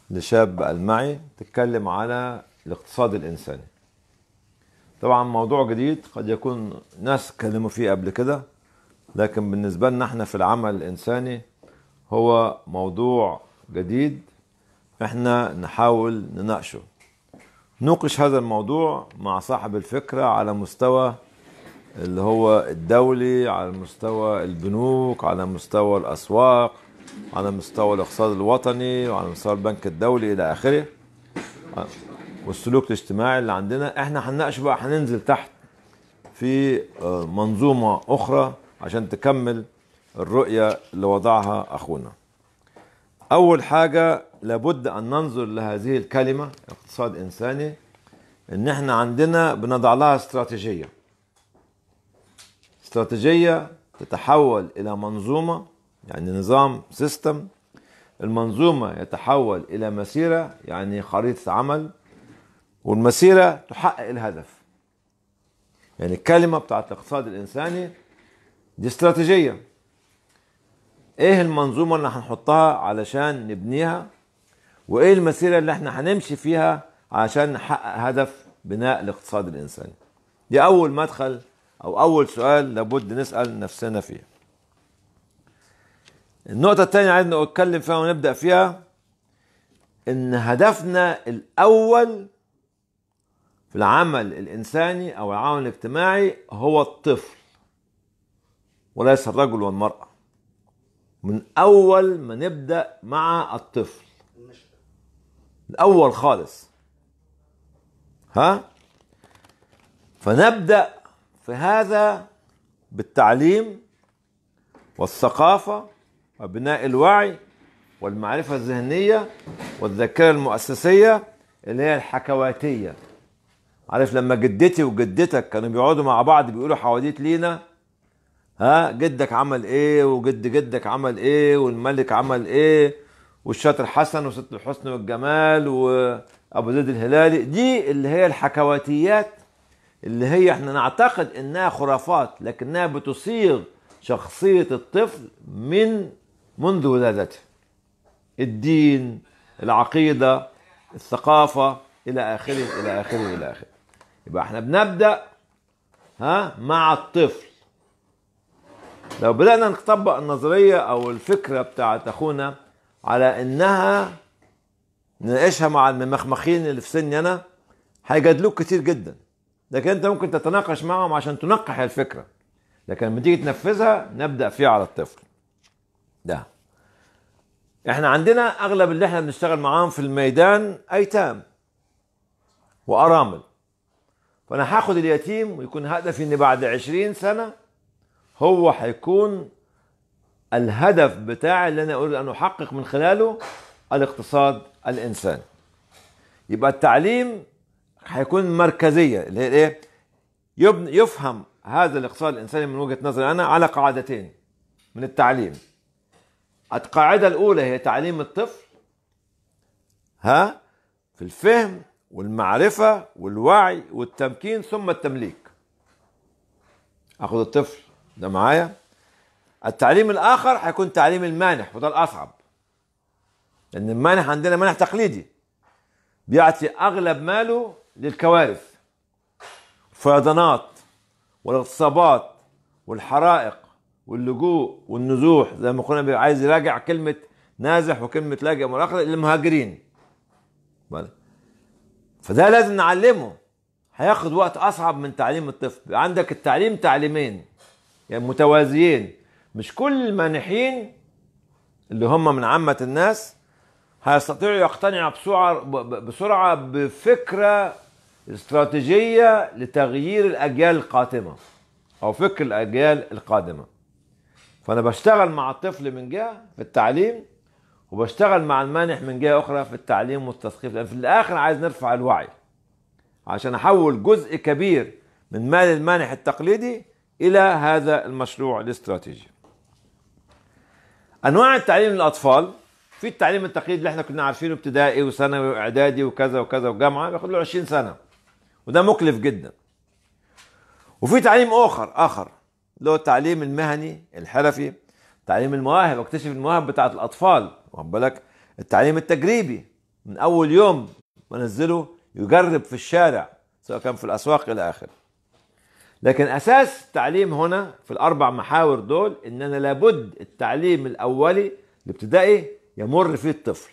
لشاب المعي تتكلم على الاقتصاد الإنساني طبعا موضوع جديد قد يكون ناس اتكلموا فيه قبل كده لكن بالنسبة لنا احنا في العمل الإنساني هو موضوع جديد احنا نحاول نناقشه نوقش هذا الموضوع مع صاحب الفكرة على مستوى اللي هو الدولي على مستوى البنوك على مستوى الأسواق على مستوى الاقتصاد الوطني وعلى مستوى البنك الدولي إلى آخره والسلوك الاجتماعي اللي عندنا احنا هنناقش بقى هننزل تحت في منظومة أخرى عشان تكمل الرؤية اللي وضعها أخونا أول حاجة لابد أن ننظر لهذه الكلمة اقتصاد إنساني إن إحنا عندنا بنضع لها استراتيجية استراتيجية تتحول إلى منظومة يعني نظام سيستم المنظومة يتحول إلى مسيرة يعني خريطة عمل والمسيرة تحقق الهدف يعني الكلمة بتاعت الاقتصاد الإنساني دي استراتيجية ايه المنظومة اللي هنحطها علشان نبنيها وايه المسيرة اللي احنا هنمشي فيها علشان نحقق هدف بناء الاقتصاد الانساني دي اول مدخل او اول سؤال لابد نسأل نفسنا فيه النقطة الثانية عايز نتكلم فيها ونبدأ فيها ان هدفنا الاول في العمل الانساني او العمل الاجتماعي هو الطفل وليس الرجل والمرأة من اول ما نبدا مع الطفل الاول خالص ها فنبدا في هذا بالتعليم والثقافه وبناء الوعي والمعرفه الذهنيه والذاكره المؤسسيه اللي هي الحكواتيه عارف لما جدتي وجدتك كانوا بيقعدوا مع بعض بيقولوا حواديت لينا ها جدك عمل ايه وجد جدك عمل ايه والملك عمل ايه والشاطر حسن وست الحسن والجمال وابو زيد الهلالي دي اللي هي الحكواتيات اللي هي احنا نعتقد انها خرافات لكنها بتصيغ شخصية الطفل من منذ ولادته الدين العقيدة الثقافة إلى آخره إلى آخره إلى آخره يبقى احنا بنبدأ ها مع الطفل لو بدأنا نطبق النظرية أو الفكرة بتاعت أخونا على إنها نناقشها مع الممخمخين اللي في سني أنا هيجادلوك كتير جدا لكن أنت ممكن تتناقش معهم عشان تنقح الفكرة لكن لما تيجي تنفذها نبدأ فيها على الطفل ده احنا عندنا أغلب اللي احنا بنشتغل معاهم في الميدان أيتام وأرامل فأنا هاخد اليتيم ويكون هدفي إن بعد عشرين سنة هو هيكون الهدف بتاعي اللي انا اريد ان احقق من خلاله الاقتصاد الانساني يبقى التعليم هيكون مركزيه اللي هي ايه يفهم هذا الاقتصاد الانساني من وجهه نظري انا على قاعدتين من التعليم القاعده الاولى هي تعليم الطفل ها في الفهم والمعرفه والوعي والتمكين ثم التمليك اخذ الطفل ده معايا التعليم الاخر هيكون تعليم المانح وده الاصعب لان المانح عندنا مانح تقليدي بيعطي اغلب ماله للكوارث الفيضانات والاغتصابات والحرائق واللجوء والنزوح زي ما كنا عايز يراجع كلمه نازح وكلمه لاجئ مؤخرا للمهاجرين فده لازم نعلمه هياخد وقت اصعب من تعليم الطفل عندك التعليم تعليمين يعني متوازيين مش كل المانحين اللي هم من عامة الناس هيستطيعوا يقتنعوا بسرعة بسرعة بفكرة استراتيجية لتغيير الأجيال القادمة أو فكر الأجيال القادمة فأنا بشتغل مع الطفل من جهة في التعليم وبشتغل مع المانح من جهة أخرى في التعليم والتثقيف لأن في الآخر عايز نرفع الوعي عشان أحول جزء كبير من مال المانح التقليدي الى هذا المشروع الاستراتيجي. انواع التعليم للاطفال في التعليم التقليدي اللي احنا كنا عارفينه ابتدائي وثانوي واعدادي وكذا وكذا وجامعه بياخد له 20 سنه وده مكلف جدا. وفي تعليم اخر اخر اللي هو التعليم المهني الحرفي تعليم المواهب واكتشف المواهب بتاعت الاطفال واخد بالك التعليم التجريبي من اول يوم بنزله يجرب في الشارع سواء كان في الاسواق الى اخره لكن اساس التعليم هنا في الاربع محاور دول ان انا لابد التعليم الاولي الابتدائي يمر فيه الطفل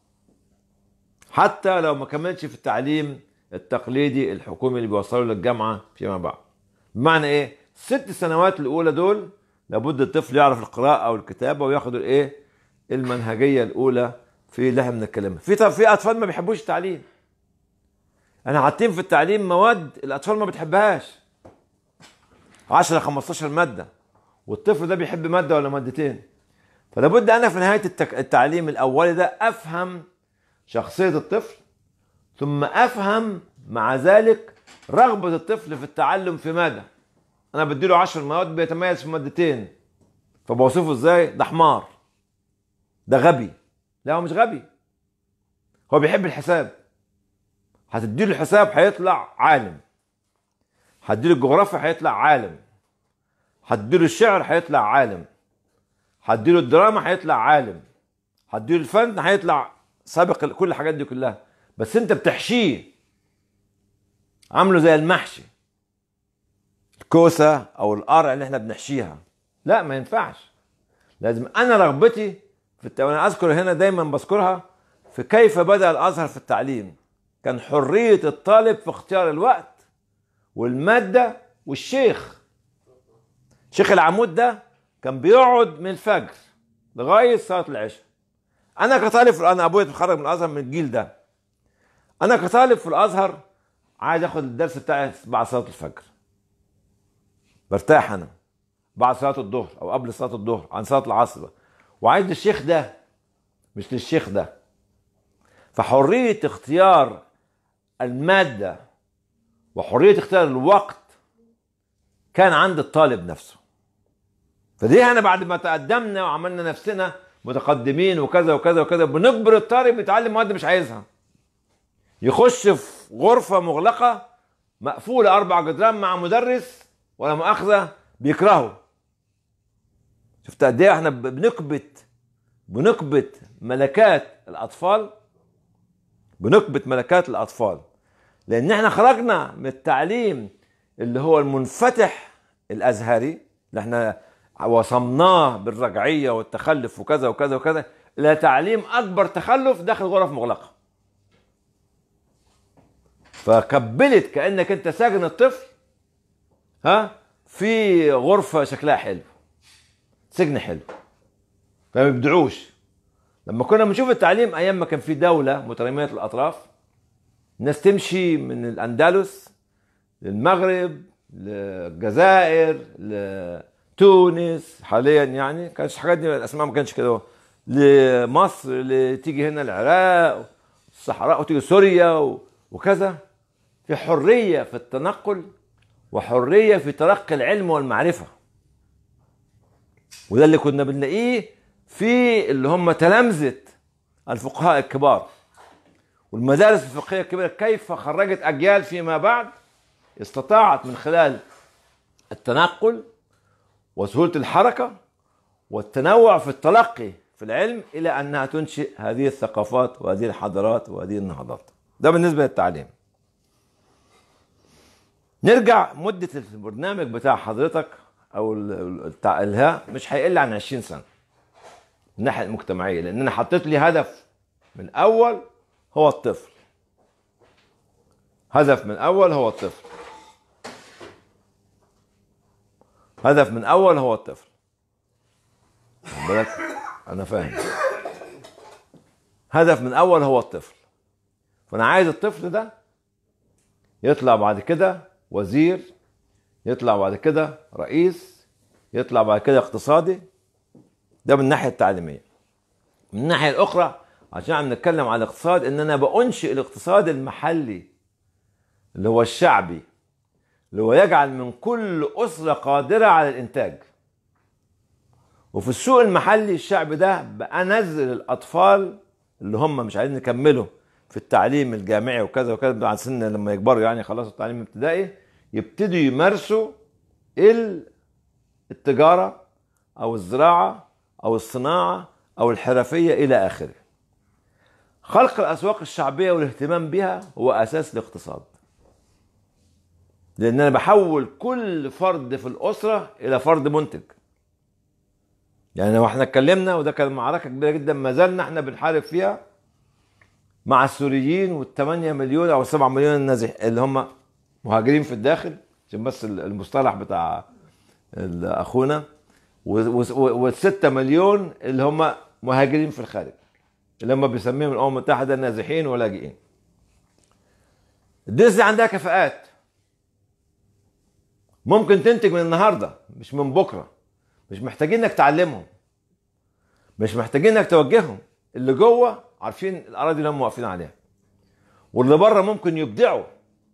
حتى لو ما كملش في التعليم التقليدي الحكومي اللي بيوصله للجامعه فيما بعد بمعنى ايه ست سنوات الاولى دول لابد الطفل يعرف القراءه والكتابه وياخد الايه المنهجيه الاولى في اللي احنا بنتكلمها في طب في اطفال ما بيحبوش التعليم انا حاطين في التعليم مواد الاطفال ما بتحبهاش 10 15 ماده والطفل ده بيحب ماده ولا مادتين فلابد انا في نهايه التك... التعليم الاولي ده افهم شخصيه الطفل ثم افهم مع ذلك رغبه الطفل في التعلم في ماده انا بديله 10 مواد بيتميز في مادتين فبوصفه ازاي ده حمار ده غبي لا هو مش غبي هو بيحب الحساب هتديله الحساب هيطلع عالم هتديله الجغرافيا هيطلع عالم هتديله الشعر هيطلع عالم هتديله الدراما هيطلع عالم هتديله الفن هيطلع سابق كل الحاجات دي كلها بس انت بتحشيه عامله زي المحشي الكوسه او القرع اللي احنا بنحشيها لا ما ينفعش لازم انا رغبتي في الت... وانا اذكر هنا دايما بذكرها في كيف بدا الازهر في التعليم كان حريه الطالب في اختيار الوقت والماده والشيخ شيخ العمود ده كان بيقعد من الفجر لغايه صلاه العشاء انا كطالب انا ابويا اتخرج من الازهر من الجيل ده انا كطالب في الازهر عايز اخد الدرس بتاعي بعد صلاه الفجر برتاح انا بعد صلاه الظهر او قبل صلاه الظهر عن صلاه العصر وعايز للشيخ ده مش للشيخ ده فحريه اختيار الماده وحريه اختيار الوقت كان عند الطالب نفسه فدي احنا بعد ما تقدمنا وعملنا نفسنا متقدمين وكذا وكذا وكذا بنجبر الطالب يتعلم مواد مش عايزها يخش في غرفة مغلقة مقفولة أربع جدران مع مدرس ولا مؤاخذة بيكرهه شفت قد ايه احنا بنكبت بنكبت ملكات الأطفال بنكبت ملكات الأطفال لأن احنا خرجنا من التعليم اللي هو المنفتح الأزهري اللي احنا وصمناه بالرجعية والتخلف وكذا وكذا وكذا إلى تعليم أكبر تخلف داخل غرف مغلقة فكبلت كانك انت ساجن الطفل ها في غرفه شكلها حلو سجن حلو فما بيبدعوش لما كنا بنشوف التعليم ايام ما كان في دوله متراميه الاطراف الناس تمشي من الاندلس للمغرب للجزائر لتونس حاليا يعني كانش الحاجات دي الاسماء ما كانش كده لمصر اللي تيجي هنا العراق الصحراء وتيجي سوريا وكذا في حريه في التنقل وحريه في تلقي العلم والمعرفه وده اللي كنا بنلاقيه في اللي هم تلامذه الفقهاء الكبار والمدارس الفقهيه الكبيره كيف خرجت اجيال فيما بعد استطاعت من خلال التنقل وسهوله الحركه والتنوع في التلقي في العلم الى انها تنشئ هذه الثقافات وهذه الحضارات وهذه النهضات ده بالنسبه للتعليم نرجع مدة البرنامج بتاع حضرتك أو الها مش هيقل عن 20 سنة من الناحية المجتمعية لأن أنا حطيت لي هدف من أول هو الطفل هدف من أول هو الطفل هدف من أول هو الطفل بالك أنا فاهم هدف من أول هو الطفل فأنا عايز الطفل ده يطلع بعد كده وزير يطلع بعد كده رئيس يطلع بعد كده اقتصادي ده من الناحيه التعليميه من الناحيه الاخرى عشان عم نتكلم على الاقتصاد ان انا بانشئ الاقتصاد المحلي اللي هو الشعبي اللي هو يجعل من كل اسره قادره على الانتاج وفي السوق المحلي الشعبي ده بنزل الاطفال اللي هم مش عايزين يكملوا في التعليم الجامعي وكذا وكذا بعد سن لما يكبروا يعني خلصوا التعليم الابتدائي يبتدوا يمارسوا التجارة أو الزراعة أو الصناعة أو الحرفية إلى آخره خلق الاسواق الشعبيه والاهتمام بها هو اساس الاقتصاد لان انا بحول كل فرد في الاسره الى فرد منتج يعني لو احنا اتكلمنا وده كان معركه كبيره جدا ما زلنا احنا بنحارب فيها مع السوريين والثمانية مليون او السبعة مليون النازح اللي هم مهاجرين في الداخل عشان بس المصطلح بتاع ال- اخونا والستة مليون اللي هم مهاجرين في الخارج اللي هم بيسميهم الامم المتحده نازحين ولاجئين الديزني عندها كفاءات ممكن تنتج من النهارده مش من بكره مش محتاجين انك تعلمهم مش محتاجين انك توجههم اللي جوه عارفين الاراضي اللي هم واقفين عليها واللي بره ممكن يبدعوا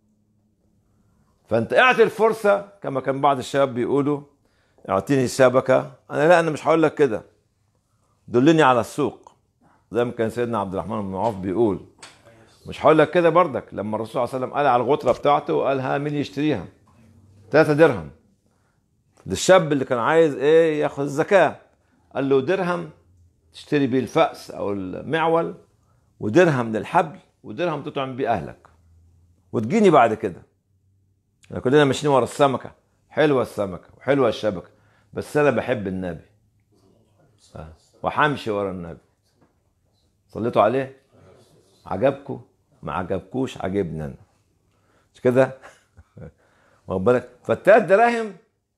فانت اعطي الفرصه كما كان بعض الشباب بيقولوا اعطيني الشبكه انا لا انا مش هقول لك كده دلني على السوق زي ما كان سيدنا عبد الرحمن بن عوف بيقول مش هقول لك كده بردك لما الرسول صلى الله عليه وسلم قال على الغطره بتاعته وقال ها مين يشتريها 3 درهم للشاب اللي كان عايز ايه ياخد الزكاه قال له درهم تشتري بيه الفأس او المعول ودرهم للحبل ودرهم تطعم بيه اهلك وتجيني بعد كده احنا كلنا ماشيين ورا السمكه حلوه السمكه وحلوه الشبكه بس انا بحب النبي آه. وحمشي ورا النبي صليتوا عليه عجبكم ما عجبكوش عجبني انا مش كده واخد بالك فالتلات دراهم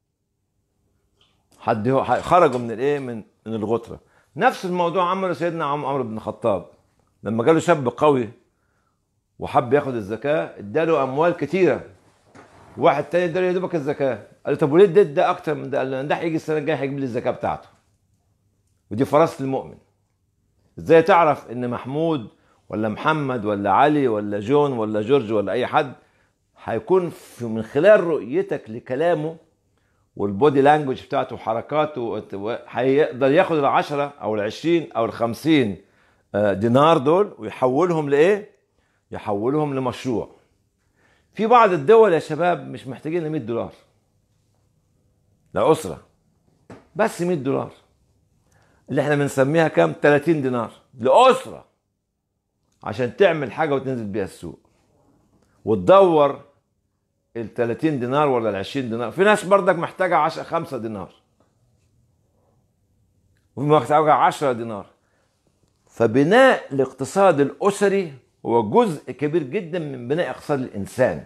حد هو خرجوا من الايه من من الغطره نفس الموضوع عمله سيدنا عم- عمرو بن الخطاب لما جاله شاب قوي وحب ياخد الزكاه اداله اموال كتيره واحد تاني اداله يا دوبك الزكاه قال له طب وليه اديت ده اكتر من ده؟ قال له ده هيجي السنه الجايه هيجيب لي الزكاه بتاعته ودي فراسه المؤمن ازاي تعرف ان محمود ولا محمد ولا علي ولا جون ولا جورج ولا اي حد هيكون في من خلال رؤيتك لكلامه والبودي لانجوج بتاعته وحركاته هيقدر ياخد العشرة او العشرين او الخمسين آه، دينار دول ويحولهم لايه يحولهم لمشروع في بعض الدول يا شباب مش محتاجين ل 100 دولار لأسرة بس 100 دولار اللي احنا بنسميها كام 30 دينار لأسرة عشان تعمل حاجة وتنزل بيها السوق وتدور ال 30 دينار ولا ال 20 دينار في ناس برضك محتاجة 10 5 دينار وفي محتاجة 10 دينار فبناء الاقتصاد الأسري هو جزء كبير جدا من بناء اقتصاد الإنسان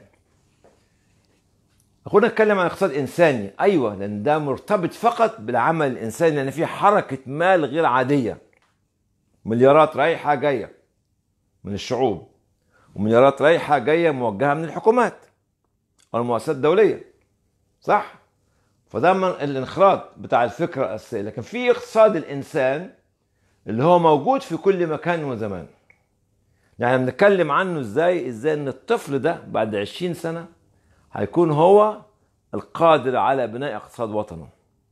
أخونا نتكلم عن اقتصاد إنساني أيوة لأن ده مرتبط فقط بالعمل الإنساني لأن في حركة مال غير عادية مليارات رايحة جاية من الشعوب ومليارات رايحة جاية موجهة من الحكومات أو المؤسسات الدولية صح؟ فده من الانخراط بتاع الفكرة الأساسية لكن في اقتصاد الإنسان اللي هو موجود في كل مكان وزمان يعني بنتكلم عنه ازاي ازاي ان الطفل ده بعد 20 سنة هيكون هو القادر على بناء اقتصاد وطنه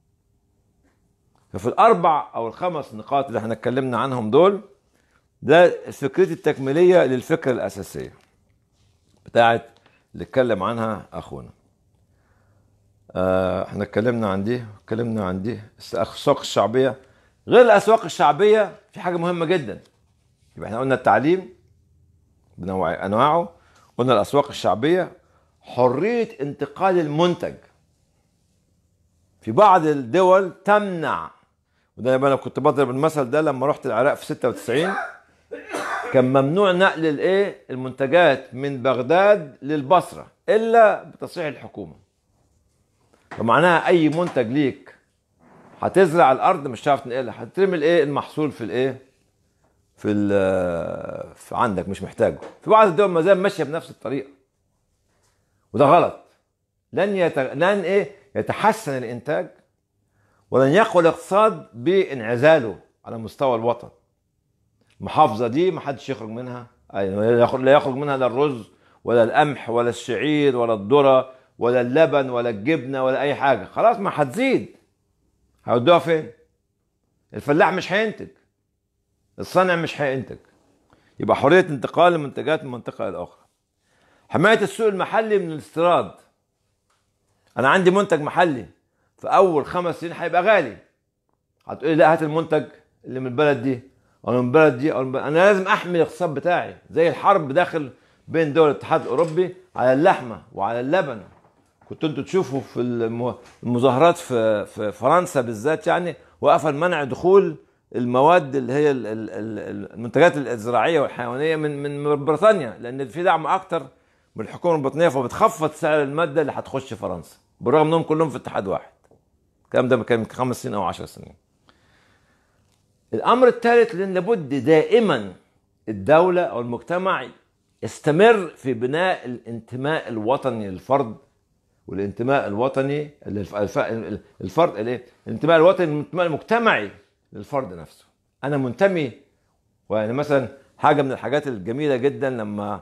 ففي الاربع او الخمس نقاط اللي احنا اتكلمنا عنهم دول ده فكرتي التكميلية للفكرة الأساسية بتاعت اللي اتكلم عنها أخونا آه، احنا اتكلمنا عن دي اتكلمنا عن دي الاسواق الشعبيه غير الاسواق الشعبيه في حاجه مهمه جدا يبقى احنا قلنا التعليم بنوع انواعه قلنا الاسواق الشعبيه حريه انتقال المنتج في بعض الدول تمنع وده انا كنت بضرب المثل ده لما رحت العراق في 96 كان ممنوع نقل الايه المنتجات من بغداد للبصره الا بتصريح الحكومه فمعناها اي منتج ليك هتزرع الارض مش هتعرف تنقلها هترمي الايه المحصول في الايه في, ال- في عندك مش محتاجه في بعض الدول ما زال ماشيه بنفس الطريقه وده غلط لن يت... لن ايه يتحسن الانتاج ولن يقوى الاقتصاد بانعزاله على مستوى الوطن المحافظه دي ما حدش يخرج منها أيوة، لا يخرج- لا يخرج منها لا الرز ولا القمح ولا الشعير ولا الذره ولا اللبن ولا الجبنه ولا اي حاجه خلاص ما هتزيد هيودوها فين الفلاح مش هينتج الصانع مش هينتج يبقى حريه انتقال المنتجات من منطقه الى اخرى حمايه السوق المحلي من الاستيراد انا عندي منتج محلي في اول خمس سنين هيبقى غالي هتقولي لا هات المنتج اللي من البلد دي او من البلد دي او من بلد. انا لازم احمي الاقتصاد بتاعي زي الحرب داخل بين دول الاتحاد الاوروبي على اللحمه وعلى اللبن كنت انتوا تشوفوا في الم- المظاهرات في في فرنسا بالذات يعني وقفل منع دخول المواد اللي هي ال- ال- ال- المنتجات الزراعيه والحيوانيه من من بريطانيا لان في دعم اكتر من الحكومه البريطانيه فبتخفض سعر الماده اللي هتخش فرنسا بالرغم انهم كلهم في اتحاد واحد الكلام ده كان من خمس سنين او عشر سنين الامر الثالث لان لابد دائما الدوله او المجتمع يستمر في بناء الانتماء الوطني للفرد والانتماء الوطني الف- الف- الفرد الايه؟ الانتماء الوطني الانتماء المجتمعي للفرد نفسه. انا منتمي ويعني مثلا حاجه من الحاجات الجميله جدا لما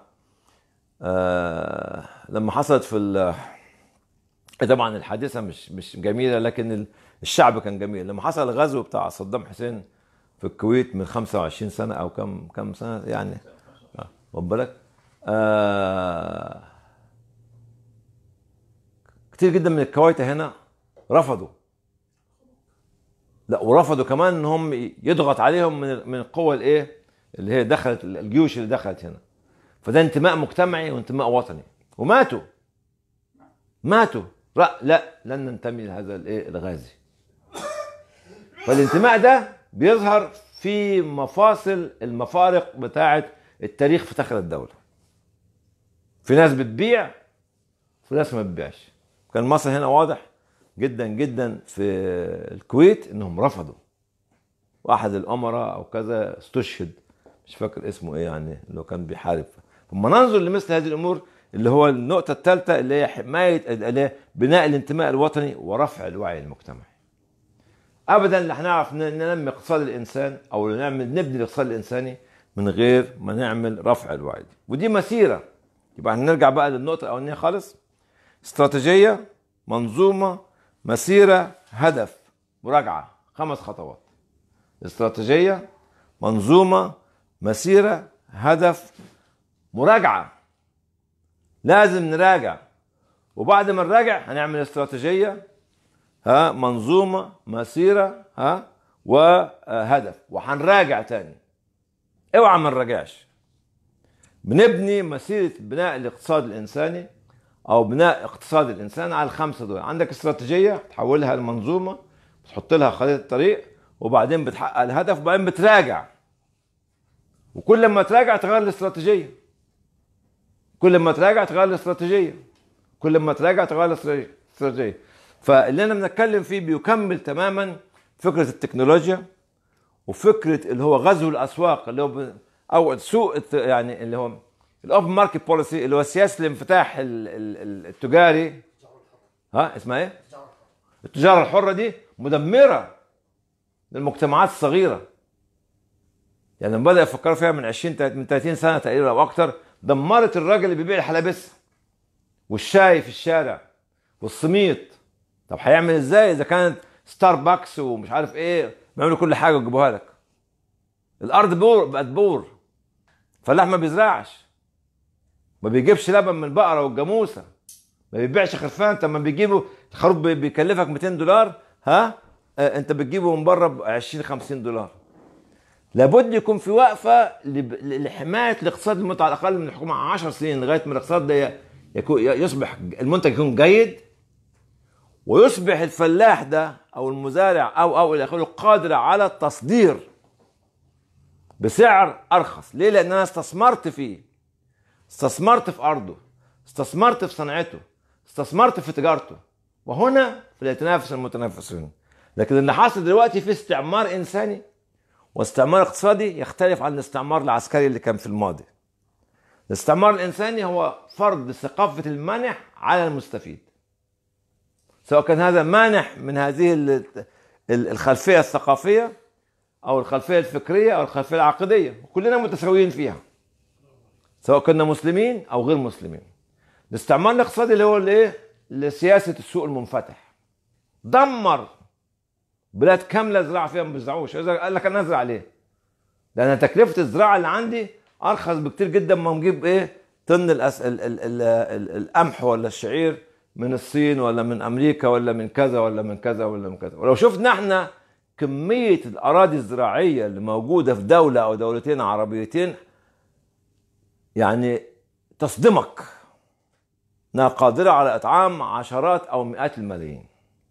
آه لما حصلت في ال- طبعا الحادثه مش مش جميله لكن ال- الشعب كان جميل لما حصل الغزو بتاع صدام حسين في الكويت من 25 سنه او كم كم سنه يعني آه، واخد بالك آه كتير جدا من الكويتة هنا رفضوا لا ورفضوا كمان ان هم يضغط عليهم من من القوة الايه اللي هي دخلت الجيوش اللي دخلت هنا فده انتماء مجتمعي وانتماء وطني وماتوا ماتوا لا لا لن ننتمي لهذا الايه الغازي فالانتماء ده بيظهر في مفاصل المفارق بتاعه التاريخ في داخل الدوله في ناس بتبيع في ناس ما بتبيعش كان مصر هنا واضح جدا جدا في الكويت انهم رفضوا واحد الامراء او كذا استشهد مش فاكر اسمه ايه يعني اللي هو كان بيحارب ثم ننظر لمثل هذه الامور اللي هو النقطة الثالثة اللي هي حماية اللي هي بناء الانتماء الوطني ورفع الوعي المجتمعي. ابدا لا هنعرف ن- ننمي اقتصاد الانسان او نعمل نبني الاقتصاد الانساني من غير ما نعمل رفع الوعي دي. ودي مسيرة يبقى هنرجع بقى للنقطة الأولانية خالص استراتيجية منظومة مسيرة هدف مراجعة خمس خطوات استراتيجية منظومة مسيرة هدف مراجعة لازم نراجع وبعد ما نراجع هنعمل استراتيجية ها منظومة مسيرة ها وهدف وهنراجع تاني اوعى ما نراجعش بنبني مسيرة بناء الاقتصاد الإنساني أو بناء اقتصاد الإنسان على الخمسة دول عندك استراتيجية تحولها لمنظومة بتحط لها خريطة طريق وبعدين بتحقق الهدف وبعدين بتراجع وكل ما تراجع تغير الاستراتيجية كل ما تراجع تغير الاستراتيجية كل ما تراجع تغير الاستراتيجية فاللي انا بنتكلم فيه بيكمل تماما فكرة التكنولوجيا وفكرة اللي هو غزو الأسواق اللي هو ب- أو سوق الت- يعني اللي هو الأوبن ماركت بوليسي اللي هو سياسة الانفتاح ال- ال- ال- التجاري ها اسمها ايه؟ التجارة الحرة دي مدمرة للمجتمعات الصغيرة يعني لما بدأ يفكروا فيها من 20 تلات- من 30 سنة تقريبا أو أكتر دمرت الراجل اللي بيبيع الحلابسة والشاي في الشارع والسميط طب هيعمل ازاي اذا كانت ستاربكس ومش عارف ايه بيعملوا كل حاجه ويجيبوها لك الارض بور بقت بور فلاح ما بيزرعش ما بيجيبش لبن من البقره والجاموسه ما بيبيعش خرفان طب ما بيجيبوا الخروف بي- بيكلفك 200 دولار ها آه انت بتجيبه من بره ب 20 50 دولار لابد يكون في وقفه لب- لحمايه الاقتصاد لمده على الاقل من الحكومه 10 سنين لغايه ما الاقتصاد ده ي- يكون يصبح المنتج يكون جيد ويصبح الفلاح ده او المزارع او او الى اخره قادر على التصدير بسعر ارخص ليه لان انا استثمرت فيه استثمرت في ارضه استثمرت في صنعته استثمرت في تجارته وهنا فليتنافس المتنافسون لكن اللي حاصل دلوقتي في استعمار انساني واستعمار اقتصادي يختلف عن الاستعمار العسكري اللي كان في الماضي الاستعمار الانساني هو فرض ثقافه المنح على المستفيد سواء كان هذا مانح من هذه ال- ال- الخلفيه الثقافيه او الخلفيه الفكريه او الخلفيه العقديه كلنا متساويين فيها سواء كنا مسلمين او غير مسلمين الاستعمار الاقتصادي اللي هو الايه لسياسه السوق المنفتح دمر بلاد كامله زراعه فيها ما بيزرعوش قال لك انا ازرع ليه؟ لان تكلفه الزراعه اللي عندي ارخص بكتير جدا ما نجيب ايه طن الأس... ال... ال... ال... ال... القمح ولا الشعير من الصين ولا من امريكا ولا من كذا ولا من كذا ولا من كذا ولو شفنا احنا كميه الاراضي الزراعيه اللي موجوده في دوله او دولتين عربيتين يعني تصدمك انها قادره على اطعام عشرات او مئات الملايين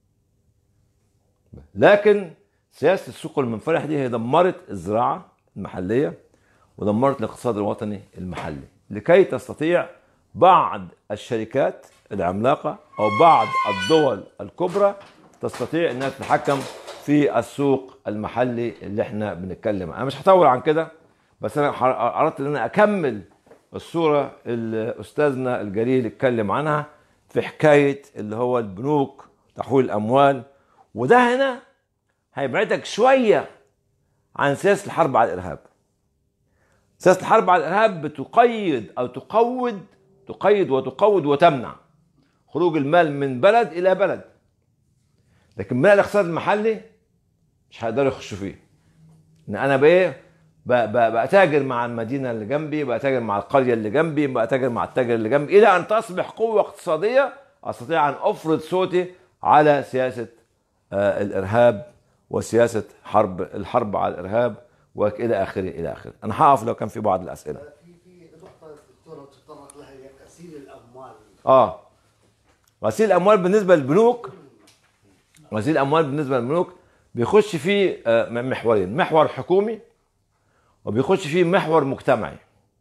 لكن سياسه السوق المنفتح دي هي دمرت الزراعه المحليه ودمرت الاقتصاد الوطني المحلي لكي تستطيع بعض الشركات العملاقه او بعض الدول الكبرى تستطيع انها تتحكم في السوق المحلي اللي احنا بنتكلم عنه. انا مش هطول عن كده بس انا ح- اردت ان انا اكمل الصوره اللي استاذنا الجليل اتكلم عنها في حكايه اللي هو البنوك تحويل الاموال وده هنا هيبعدك شويه عن سياسه الحرب على الارهاب. سياسه الحرب على الارهاب بتقيد او تقود تقيد وتقود وتمنع خروج المال من بلد الى بلد. لكن بناء الاقتصاد المحلي مش هيقدروا يخشوا فيه. ان انا بايه؟ ب- ب- بتاجر مع المدينه اللي جنبي، بتاجر مع القريه اللي جنبي، بتاجر مع التاجر اللي جنبي الى ان تصبح قوه اقتصاديه استطيع ان افرض صوتي على سياسه آه، الارهاب وسياسه حرب الحرب على الارهاب والى اخره الى اخره. انا هقف لو كان في بعض الاسئله. في في نقطة دكتورة تطرق لها هي غسيل الأموال اه غسيل الاموال بالنسبه للبنوك غسيل الاموال بالنسبه للبنوك بيخش فيه آه، محورين محور حكومي وبيخش فيه محور مجتمعي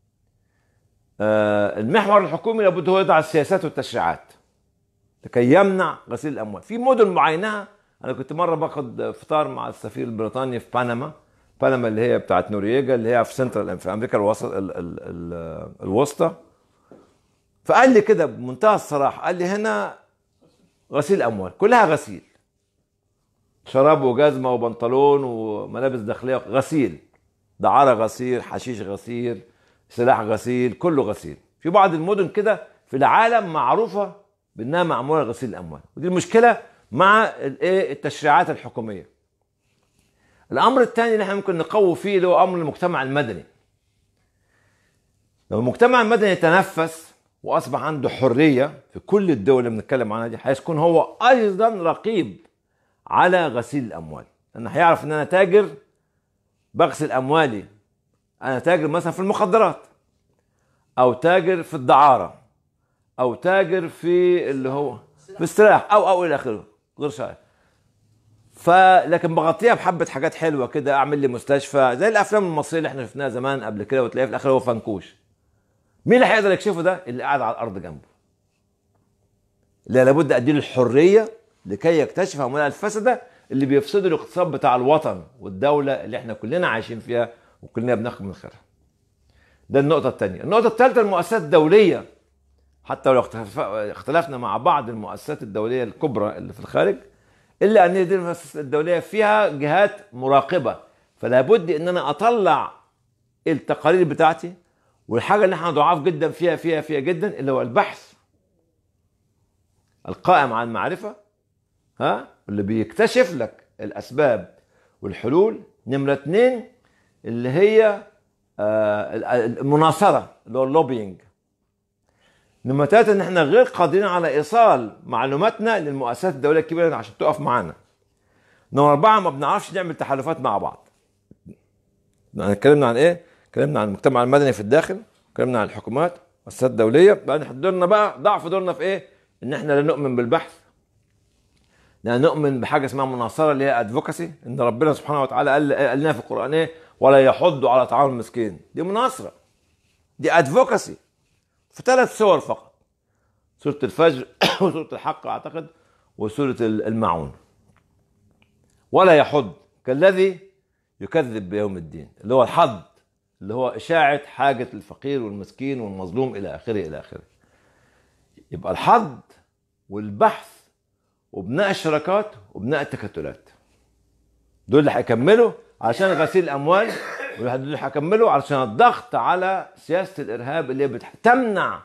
آه، المحور الحكومي لابد هو يضع السياسات والتشريعات لكي يمنع غسيل الاموال في مدن معينه انا كنت مره باخد فطار مع السفير البريطاني في بنما بنما اللي هي بتاعت نوريجا اللي هي في سنترال في امريكا الوسط ال- ال- ال- الوسطى فقال لي كده بمنتهى الصراحه قال لي هنا غسيل اموال كلها غسيل شراب وجزمه وبنطلون وملابس داخليه غسيل دعاره غسيل حشيش غسيل سلاح غسيل كله غسيل في بعض المدن كده في العالم معروفه بانها معموله غسيل الاموال ودي المشكله مع الايه التشريعات الحكوميه الامر الثاني اللي احنا ممكن نقوي فيه اللي هو امر المجتمع المدني لو المجتمع المدني تنفس واصبح عنده حريه في كل الدول اللي بنتكلم عنها دي هيكون هو ايضا رقيب على غسيل الاموال لانه هيعرف ان انا تاجر بغسل اموالي انا تاجر مثلا في المخدرات او تاجر في الدعاره او تاجر في اللي هو في السلاح او او الى اخره غير شرعي فلكن بغطيها بحبه حاجات حلوه كده اعمل لي مستشفى زي الافلام المصريه اللي احنا شفناها زمان قبل كده وتلاقيه في الاخر هو فنكوش مين اللي هيقدر يكشفه ده اللي قاعد على الارض جنبه اللي لابد اديله الحريه لكي يكتشف اموال الفسده اللي بيفسدوا الاقتصاد بتاع الوطن والدوله اللي احنا كلنا عايشين فيها وكلنا بناخد من خيرها ده النقطة الثانية، النقطة الثالثة المؤسسات الدولية حتى لو اختلف- اختلفنا مع بعض المؤسسات الدولية الكبرى اللي في الخارج إلا أن هذه المؤسسات الدولية فيها جهات مراقبة فلا بد أن أنا أطلع التقارير بتاعتي والحاجة اللي احنا ضعاف جدا فيها فيها فيها جدا اللي هو البحث القائم على المعرفة ها اللي بيكتشف لك الأسباب والحلول نمرة اتنين اللي هي آه، المناصرة اللي هو اللوبينج نمرة ثلاثة ان احنا غير قادرين على ايصال معلوماتنا للمؤسسات الدولية الكبيرة عشان تقف معانا نمرة أربعة ما بنعرفش نعمل تحالفات مع بعض يعني اتكلمنا عن ايه؟ اتكلمنا عن المجتمع المدني في الداخل اتكلمنا عن الحكومات المؤسسات الدولية بعدين دورنا بقى ضعف دورنا في ايه؟ ان احنا لا نؤمن بالبحث لا نؤمن بحاجه اسمها مناصره اللي هي ادفوكاسي ان ربنا سبحانه وتعالى قال قال لنا في القران ايه ولا يحض على طعام المسكين دي مناصره دي ادفوكاسي في ثلاث صور فقط سوره الفجر وسوره الحق اعتقد وسوره الماعون ولا يحض كالذي يكذب بيوم الدين اللي هو الحض اللي هو اشاعه حاجه الفقير والمسكين والمظلوم الى اخره الى اخره يبقى الحض والبحث وبناء الشراكات وبناء التكتلات دول اللي هيكملوا عشان غسيل الاموال ودول اللي هيكملوا علشان الضغط على سياسه الارهاب اللي بتمنع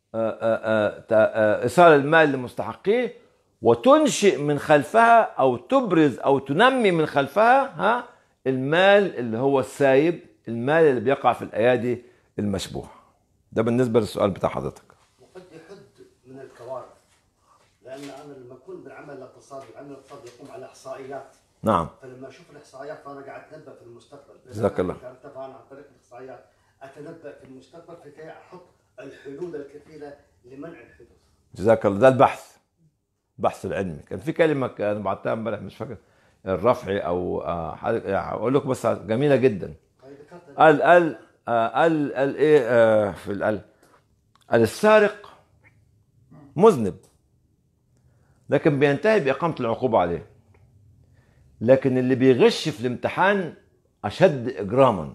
ايصال المال لمستحقيه وتنشئ من خلفها او تبرز او تنمي من خلفها ها المال اللي هو السايب المال اللي بيقع في الايادي المشبوهه ده بالنسبه للسؤال بتاع حضرتك وقد يحد من الكوارث لان انا لما اكون بالعمل الاقتصادي العمل الاقتصادي يقوم على احصائيات نعم فلما اشوف الاحصائيات فانا قاعد اتنبا في المستقبل جزاك الله. كانت طبعا عن طريق الاحصائيات اتنبا في المستقبل فكي احط الحلول الكفيله لمنع الحدوث جزاك الله ده البحث البحث العلمي كان في كلمه ك- انا بعتها امبارح مش فاكر الرفعي او آه، حاجة- يعني هقول لكم بس جميله جدا هاي ذكرت قال قال آه، قال قال ايه آه، في قال قال السارق مذنب لكن بينتهي بإقامة العقوبة عليه لكن اللي بيغش في الامتحان أشد إجراما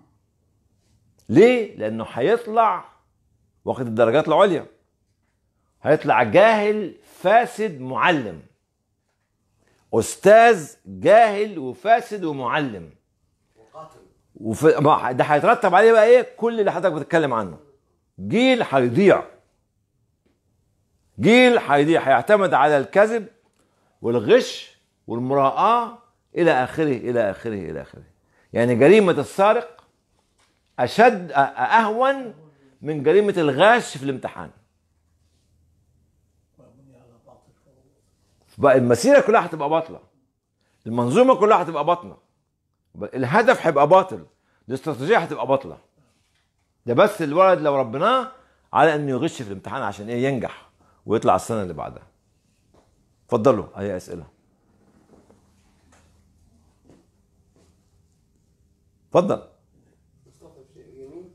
ليه؟ لأنه هيطلع واخد الدرجات العليا هيطلع جاهل فاسد معلم أستاذ جاهل وفاسد ومعلم وقاتل وفي ما- ده هيترتب عليه بقى ايه كل اللي حضرتك بتتكلم عنه جيل هيضيع جيل هيضيع هيعتمد على الكذب والغش والمراءة إلى آخره إلى آخره إلى آخره يعني جريمة السارق أشد أ- أهون من جريمة الغاش في الامتحان بقى المسيرة كلها هتبقى باطلة المنظومة كلها هتبقى باطلة الهدف هيبقى باطل الاستراتيجيه هتبقى باطله ده بس الولد لو ربناه على انه يغش في الامتحان عشان ايه ينجح ويطلع السنه اللي بعدها اتفضلوا اي اسئله اتفضل مصطفى شيء جميل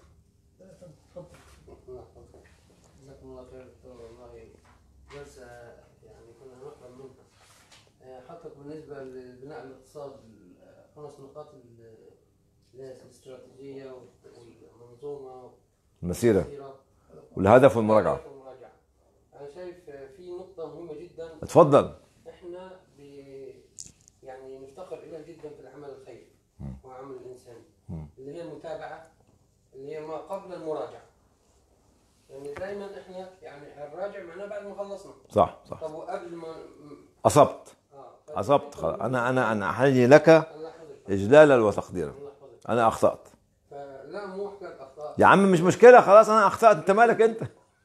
جزاكم الله خير دكتور والله جلسة يعني كنا نحلم منها آه، حضرتك بالنسبة لبناء الاقتصاد آه، خمس نقاط ال- اللي هي الاستراتيجية والمنظومة المسيره والسيرة والهدف والمراجعه والمراجعة أنا شايف آه، في نقطة مهمة جدا اتفضل احنا ب... يعني نفتقر اليها جدا في العمل الخيري وعمل الانساني اللي هي المتابعه اللي هي ما قبل المراجعه يعني دائما احنا يعني الراجع معناه بعد ما خلصنا صح صح طب وقبل ما اصبت اه اصبت خلاص انا انا انا احيي لك الله يحفظك اجلالا وتقديرا الله يحفظك انا اخطات فلا مو حكايه اخطاء يا عم مش مشكله خلاص انا اخطات انت مالك انت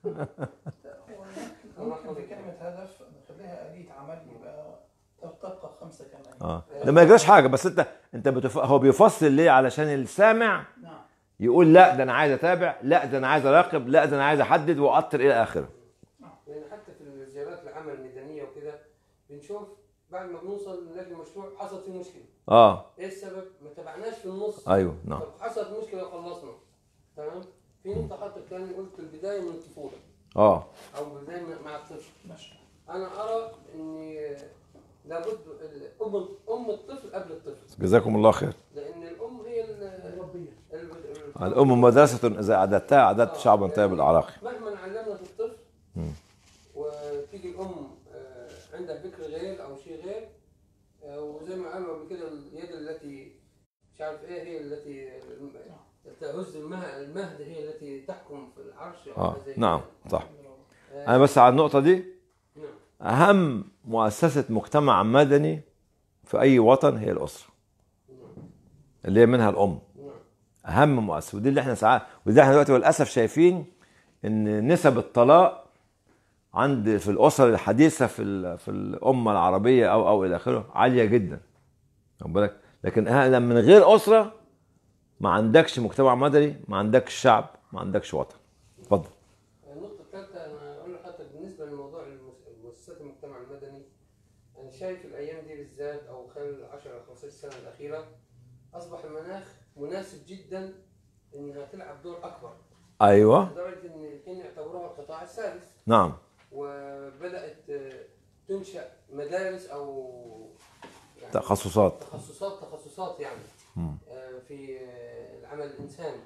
الله يحفظك كلمة هدف نخليها آلية عمل يبقى تبقى خمسة كمان اه ده ما يجراش حاجه بس انت انت بتف... هو بيفصل ليه علشان السامع نعم يقول لا ده انا عايز اتابع لا ده انا عايز اراقب لا ده انا عايز احدد واقطر الى اخره لان حتى في الزيارات العمل الميدانيه وكده بنشوف بعد ما بنوصل نلاقي المشروع حصلت فيه مشكله اه ايه السبب؟ ما تابعناش في النص ايوه نعم طب حصلت مشكله وخلصنا تمام في نقطه حضرتك كان قلت البدايه من الطفوله اه او البدايه من- مع الطفل ماشي انا ارى ان لابد ال- ام ام الطفل قبل الطفل جزاكم الله خير لان الام هي ال- المربيه ال- ال- الام مدرسه اذا اعددتها اعددت شعبا طيب الاعراق مهما علمنا في الطفل وتيجي الام آه، عندها فكر غير او شيء غير آه، وزي ما قالوا قبل كده اليد التي مش عارف ايه هي التي تهز المه- المهد هي التي تحكم في العرش أو اه حاجة زي كده. نعم صح آه، انا بس على النقطه دي نعم اهم مؤسسه مجتمع مدني في اي وطن هي الاسره اللي هي منها الام نعم اهم مؤسسه ودي اللي احنا ساعات ودي احنا دلوقتي للاسف شايفين ان نسب الطلاق عند في الاسر الحديثه في ال- في الامه العربيه او او الى اخره عاليه جدا واخد بالك لكن ها- من غير اسره ما عندكش مجتمع مدني ما عندكش شعب ما عندكش وطن اتفضل النقطة الثالثة أنا أقول لحضرتك بالنسبة لموضوع المس- مؤسسات المجتمع المدني أنا شايف الأيام دي بالذات أو خلال 10 أو 15 سنة الأخيرة أصبح المناخ مناسب جدا إنها تلعب دور أكبر ايوه لدرجة إن الحين يعتبروها القطاع الثالث نعم وبدأت آه، تنشأ مدارس أو يعني تخصصات تخصصات تخصصات يعني آه، في آه، العمل الانساني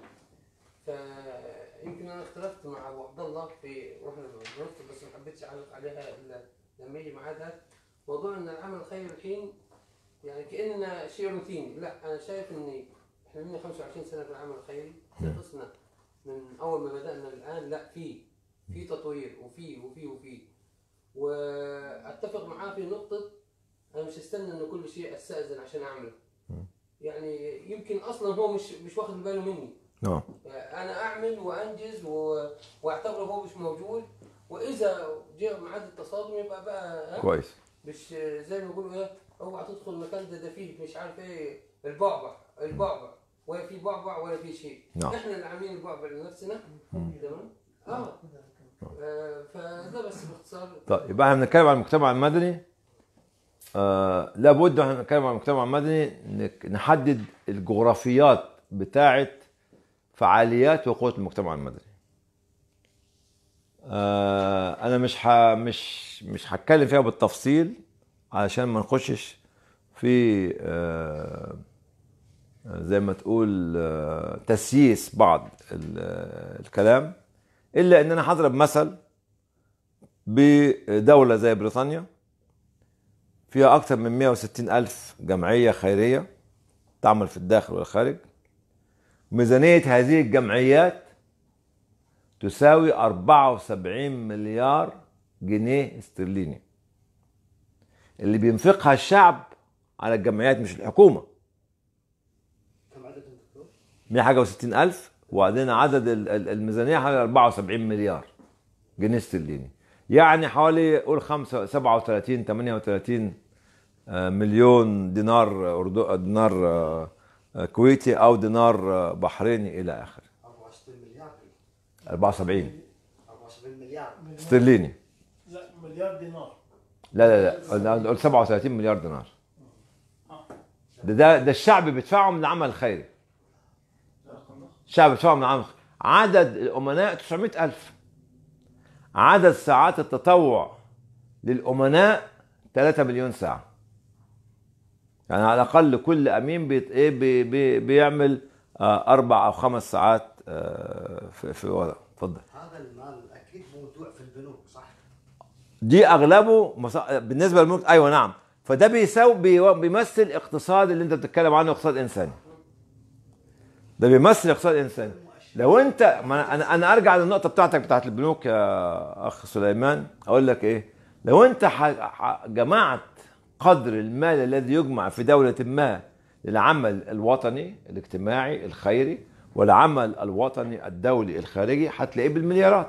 فيمكن انا اختلفت مع ابو عبد الله في واحنا بنكتب بس ما حبيتش اعلق عليها الا لما يجي ميعادها موضوع ان العمل الخيري الحين يعني كاننا شيء روتيني لا انا شايف ان احنا لنا 25 سنه في العمل الخيري نقصنا من اول ما بدانا الان لا في في تطوير وفي وفي وفي واتفق معاه في نقطه انا مش استنى انه كل شيء استاذن عشان اعمله يعني يمكن اصلا هو مش مش واخد باله مني نعم انا اعمل وانجز و... واعتبره هو مش موجود واذا جاء ميعاد التصادم يبقى بقى ها؟ كويس مش زي ما بيقولوا ايه اوعى تدخل مكان ده ده فيه مش عارف ايه البعبع البعبع ولا في بعبع ولا في شيء نعم. احنا اللي عاملين البعبع لنفسنا تمام اه آه، فده بس باختصار طيب يبقى احنا بنتكلم عن المجتمع المدني آه لابد واحنا بنتكلم عن المجتمع المدني نك- نحدد الجغرافيات بتاعه فعاليات وقوة المجتمع المدني. آه انا مش ح... مش مش هتكلم فيها بالتفصيل علشان ما نخشش في آه زي ما تقول آه تسييس بعض ال- آه، الكلام الا ان انا هضرب مثل بدولة زي بريطانيا فيها أكثر من 160 ألف جمعية خيرية تعمل في الداخل والخارج ميزانية هذه الجمعيات تساوي 74 مليار جنيه استرليني اللي بينفقها الشعب على الجمعيات مش الحكومة كم عدد الدكتور؟ 100 حاجة و60 ألف وبعدين عدد ال- ال- الميزانية حوالي 74 مليار جنيه استرليني يعني حوالي قول 5 37 38 آه، مليون دينار أردو دينار آه، آه، كويتي أو دينار آه، بحريني إلى آخره 24 مليار 74 24 مليار استرليني لا مليار دينار لا لا لا قلنا- قلت 37 مليار دينار ده ده, ده الشعب بيدفعه من العمل الخيري ده رقم ضخم الشعب بيدفعه من العمل الخيري عدد الأمناء 900 ألف عدد ساعات التطوع للأمناء 3 مليون ساعة يعني على الأقل كل أمين بيت إيه بي بي بيعمل آه، أربع أو خمس ساعات آه، في في وضع اتفضل هذا المال اكيد موضوع في البنوك صح؟ دي اغلبه مص... بالنسبه للملك ايوه نعم فده بيساوي بي... بيمثل اقتصاد اللي انت بتتكلم عنه اقتصاد انساني ده بيمثل اقتصاد انساني لو انت ما انا انا ارجع للنقطه بتاعتك بتاعت البنوك يا اخ سليمان اقول لك ايه لو انت ح... ح... جمعت قدر المال الذي يجمع في دوله ما للعمل الوطني الاجتماعي الخيري والعمل الوطني الدولي الخارجي هتلاقيه بالمليارات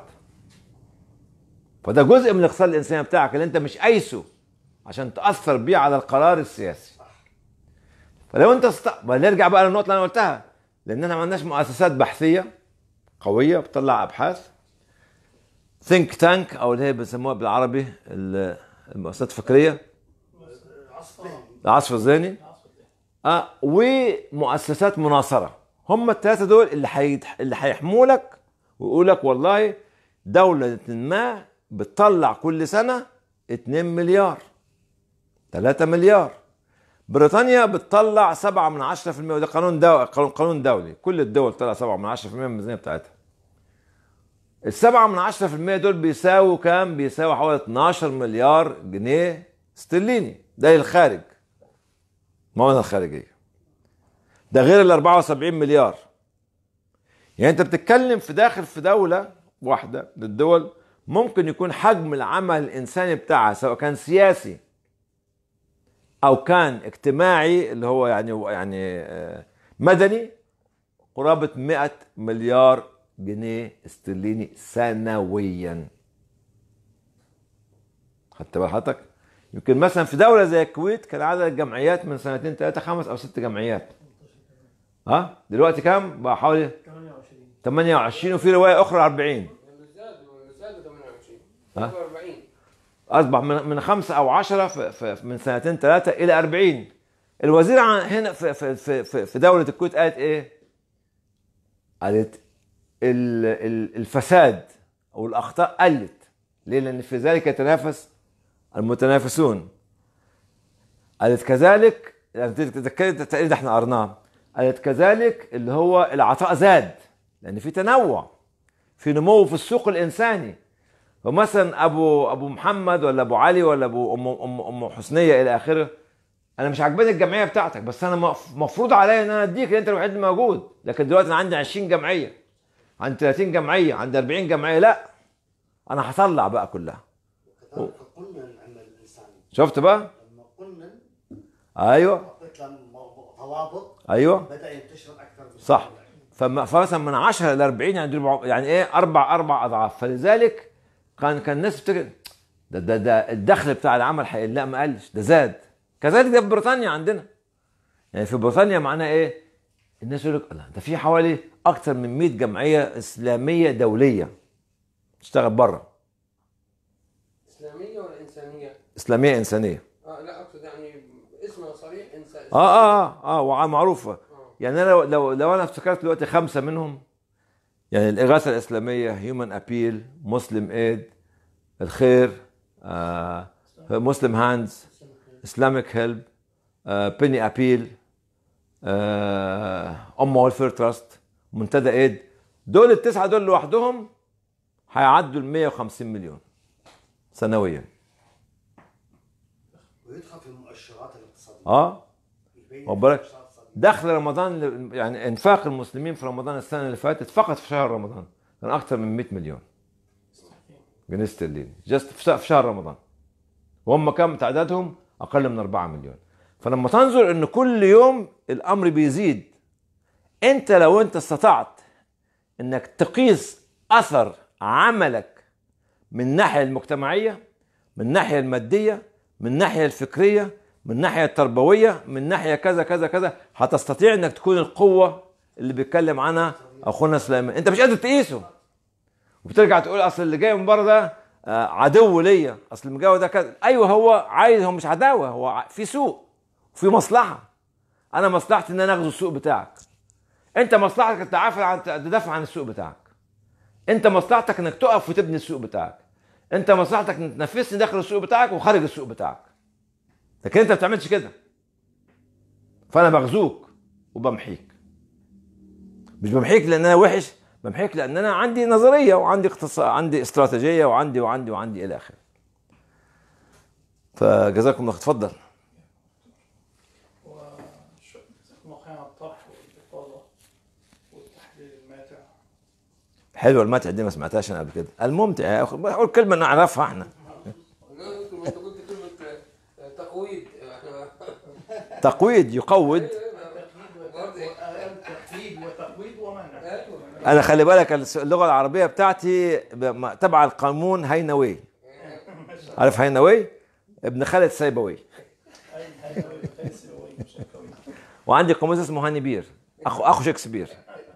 فده جزء من الاقتصاد الانساني بتاعك اللي انت مش قايسه عشان تاثر بيه على القرار السياسي فلو انت است... ما نرجع بقى للنقطه اللي انا قلتها لان احنا ما عندناش مؤسسات بحثيه قويه بتطلع ابحاث ثينك تانك او اللي هي بيسموها بالعربي ال- المؤسسات الفكريه عصفين العصف الذهني اه ومؤسسات مناصره هم الثلاثه دول اللي حيتح... اللي هيحموا لك ويقول لك والله دوله ما بتطلع كل سنه 2 مليار 3 مليار بريطانيا بتطلع 7 من 10% وده قانون دولي قانون قانون دولي كل الدول طلع 7 من 10% من الميزانيه بتاعتها السبعة من 10% دول بيساووا كام؟ بيساووا حوالي 12 مليار جنيه استرليني ده للخارج الموازنة الخارجية ده غير ال 74 مليار يعني انت بتتكلم في داخل في دولة واحدة من الدول ممكن يكون حجم العمل الإنساني بتاعها سواء كان سياسي أو كان اجتماعي اللي هو يعني يعني آه، مدني قرابة 100 مليار جنيه استرليني سنويا خدت بال حضرتك؟ يمكن مثلا في دوله زي الكويت كان عدد الجمعيات من سنتين ثلاثه خمس او ست جمعيات ها دلوقتي كام بقى حوالي 28 28 وفي روايه اخرى 40 زاد زاد 28 ها؟ 40 اصبح من من خمسه او عشرة في في من سنتين ثلاثه الى 40 الوزير عن هنا في في في في, في دوله الكويت قالت ايه؟ قالت ال- ال- الفساد او الاخطاء قلت ليه؟ لان في ذلك يتنافس المتنافسون قالت كذلك يعني تذكرت التقرير ده احنا قرناه قالت كذلك اللي هو العطاء زاد لان في تنوع في نمو في السوق الانساني فمثلا ابو ابو محمد ولا ابو علي ولا ابو ام ام ام حسنيه الى اخره انا مش عاجباني الجمعيه بتاعتك بس انا مف- مفروض عليا ان انا اديك لأن انت الوحيد اللي موجود لكن دلوقتي انا عندي 20 جمعيه عندي 30 جمعيه عندي 40 جمعيه لا انا هطلع بقى كلها كذلك قلنا العمل الانساني شفت بقى لما قلنا ايوه اعطيت له مو- ضوابط ايوه بدا ينتشر اكثر بسهولة. صح فم- فمثلا من 10 ل 40 يعني دول ربع- يعني ايه اربع اربع اضعاف فلذلك كان كان الناس بتفتكر ده ده ده الدخل بتاع العمل حقيقي لا ما قلش ده زاد كذلك ده في بريطانيا عندنا يعني في بريطانيا معناه ايه الناس يقول لك لا ده في حوالي اكثر من 100 جمعيه اسلاميه دوليه تشتغل بره اسلاميه ولا انسانيه؟ اسلاميه انسانيه اه لا اقصد يعني اسمها صريح انسان اه اه اه, آه وع- معروفه يعني انا لو لو, لو انا افتكرت دلوقتي خمسه منهم يعني الاغاثه الاسلاميه هيومن ابيل مسلم ايد الخير آه مسلم هاندز اسلامك هيلب بيني ابيل ام ويلفير تراست منتدى ايد دول التسعه دول لوحدهم هيعدوا ال 150 مليون سنويا ويدخل في المؤشرات الاقتصاديه اه يبين واخد بالك؟ المؤشرات الاقتصادية. دخل رمضان يعني انفاق المسلمين في رمضان السنه اللي فاتت فقط في شهر رمضان كان اكثر من 100 مليون جنيه استرليني جست في ش- في شهر رمضان وهم كم تعدادهم اقل من 4 مليون فلما تنظر ان كل يوم الامر بيزيد انت لو انت استطعت انك تقيس اثر عملك من الناحيه المجتمعيه من الناحيه الماديه من الناحيه الفكريه من الناحيه التربويه من ناحيه كذا كذا كذا هتستطيع انك تكون القوه اللي بيتكلم عنها اخونا سليمان انت مش قادر تقيسه وبترجع تقول اصل اللي جاي من بره ده آه، عدو ليا اصل اللي جاي ده كذا ايوه هو عايز هو مش عداوه هو ع- في سوق وفي مصلحه انا مصلحتي ان انا اخذ السوق بتاعك انت مصلحتك تدافع عن تدافع عن السوق بتاعك انت مصلحتك انك تقف وتبني السوق بتاعك انت مصلحتك انك تنافسني داخل السوق بتاعك وخارج السوق بتاعك لكن انت ما بتعملش كده فانا بغزوك وبمحيك مش بمحيك لان انا وحش بمحيك لان انا عندي نظريه وعندي اقتصاد عندي استراتيجيه وعندي وعندي وعندي الى اخره فجزاكم الله خير. اتفضل وشكرا جزاكم الله خير على الطرح والإفاضة والتحليل الماتع حلوه المتع دي ما سمعتهاش انا قبل كده الممتع يا اخي بقول كلمه نعرفها احنا لا، انت انت قلت كلمه آه، تقويض احنا تقويض يقود تحديد وتقويض ومنع ايوه انا خلي بالك اللغه العربيه بتاعتي ب- تبع القانون هينوي عارف هينوي ابن خالد سيبوي أي هاي فارس وي شكوي وعندي قاموس اسمه هاني بير اخو اخو شكسبير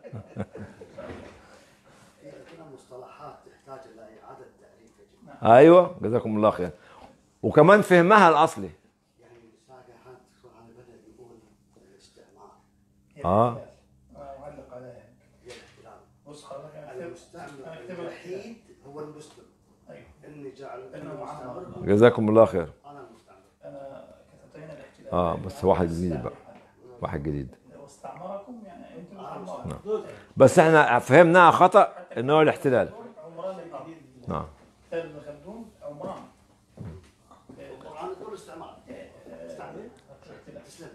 هي كلها مصطلحات تحتاج الى اعاده تعريف يا جماعه ايوه جزاكم الله خير وكمان فهمها الاصلي يعني ساقع حد دكتور علي بدا يقول الاستعمار اه أعلق عليها هي الاحتلال بص حضرتك أنا أكتب- المستعمر أنا أكتب الوحيد هو المسلم أيوه اني جعل إنه معمر. مستعمركم جزاكم الله خير انا المستعمر أنا كتبت هنا الاحتلال آه، بس واحد جديد بقى. واحد جديد واستعمركم يعني أنتم انا العمار المستعمر بس احنا فهمناها خطا ان هو الاحتلال عمران الجديد نعم كتاب ابن خلدون عمران القران يقول استعمار استعمر تسلم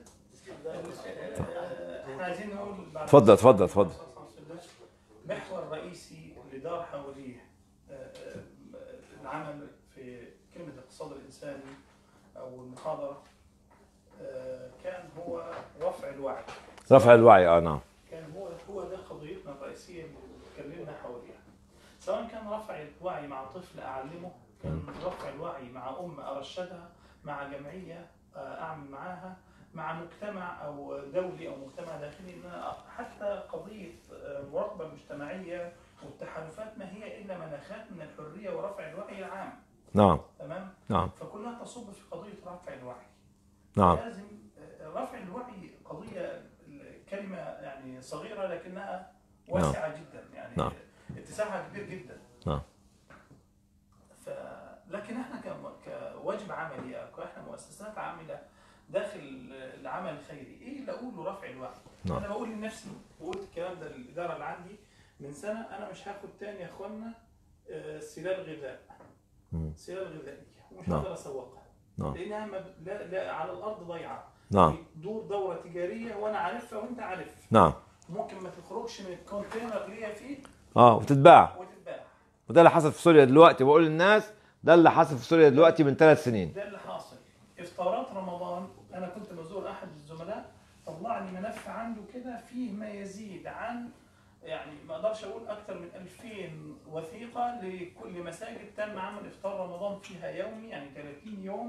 احنا عايزين نقول بعد اتفضل اتفضل اتفضل محور رئيسي اللي دار حواليه آه، آه، العمل في كلمة الاقتصاد الإنساني أو المحاضرة آه، كان هو رفع الوعي رفع الوعي اه نعم كان هو هو ده قضيتنا الرئيسية اللي اتكلمنا حواليها سواء كان رفع الوعي مع طفل أعلمه كان رفع الوعي مع أم أرشدها مع جمعية آه، أعمل معاها مع مجتمع أو دولي أو مجتمع داخلي إن أنا حتى قضية آه، المراقبة المجتمعية والتحالفات ما هي إلا مناخات من الحرية ورفع الوعي العام نعم تمام نعم فكلها تصب في قضية رفع الوعي نعم لازم آه، رفع الوعي قضية كلمة يعني صغيرة لكنها واسعة جدا يعني نعم. اتساعها كبير جدا نعم. ف... لكن احنا كم- كواجب عملي او كاحنا مؤسسات عاملة داخل العمل الخيري ايه اللي اقوله رفع الوعي؟ نعم. انا بقول لنفسي وقلت الكلام ده للاداره اللي عندي من سنه انا مش هاخد تاني يا اخوانا آه، سلال غذاء مم. سلال غذائيه ومش نعم. هقدر اسوقها نعم. لانها مب... لا, لا على الارض ضايعه نعم دور دوره تجاريه وانا عارفها وانت عارف نعم ممكن ما تخرجش من الكونتينر اللي هي فيه اه وتتباع وتتباع وده اللي حصل في سوريا دلوقتي بقول للناس ده اللي حصل في سوريا دلوقتي من ثلاث سنين ده اللي حاصل افطارات رمضان انا كنت بزور احد الزملاء طلع لي ملف عنده كده فيه ما يزيد عن يعني ما اقدرش اقول اكثر من 2000 وثيقه لكل مساجد تم عمل افطار رمضان فيها يومي يعني 30 يوم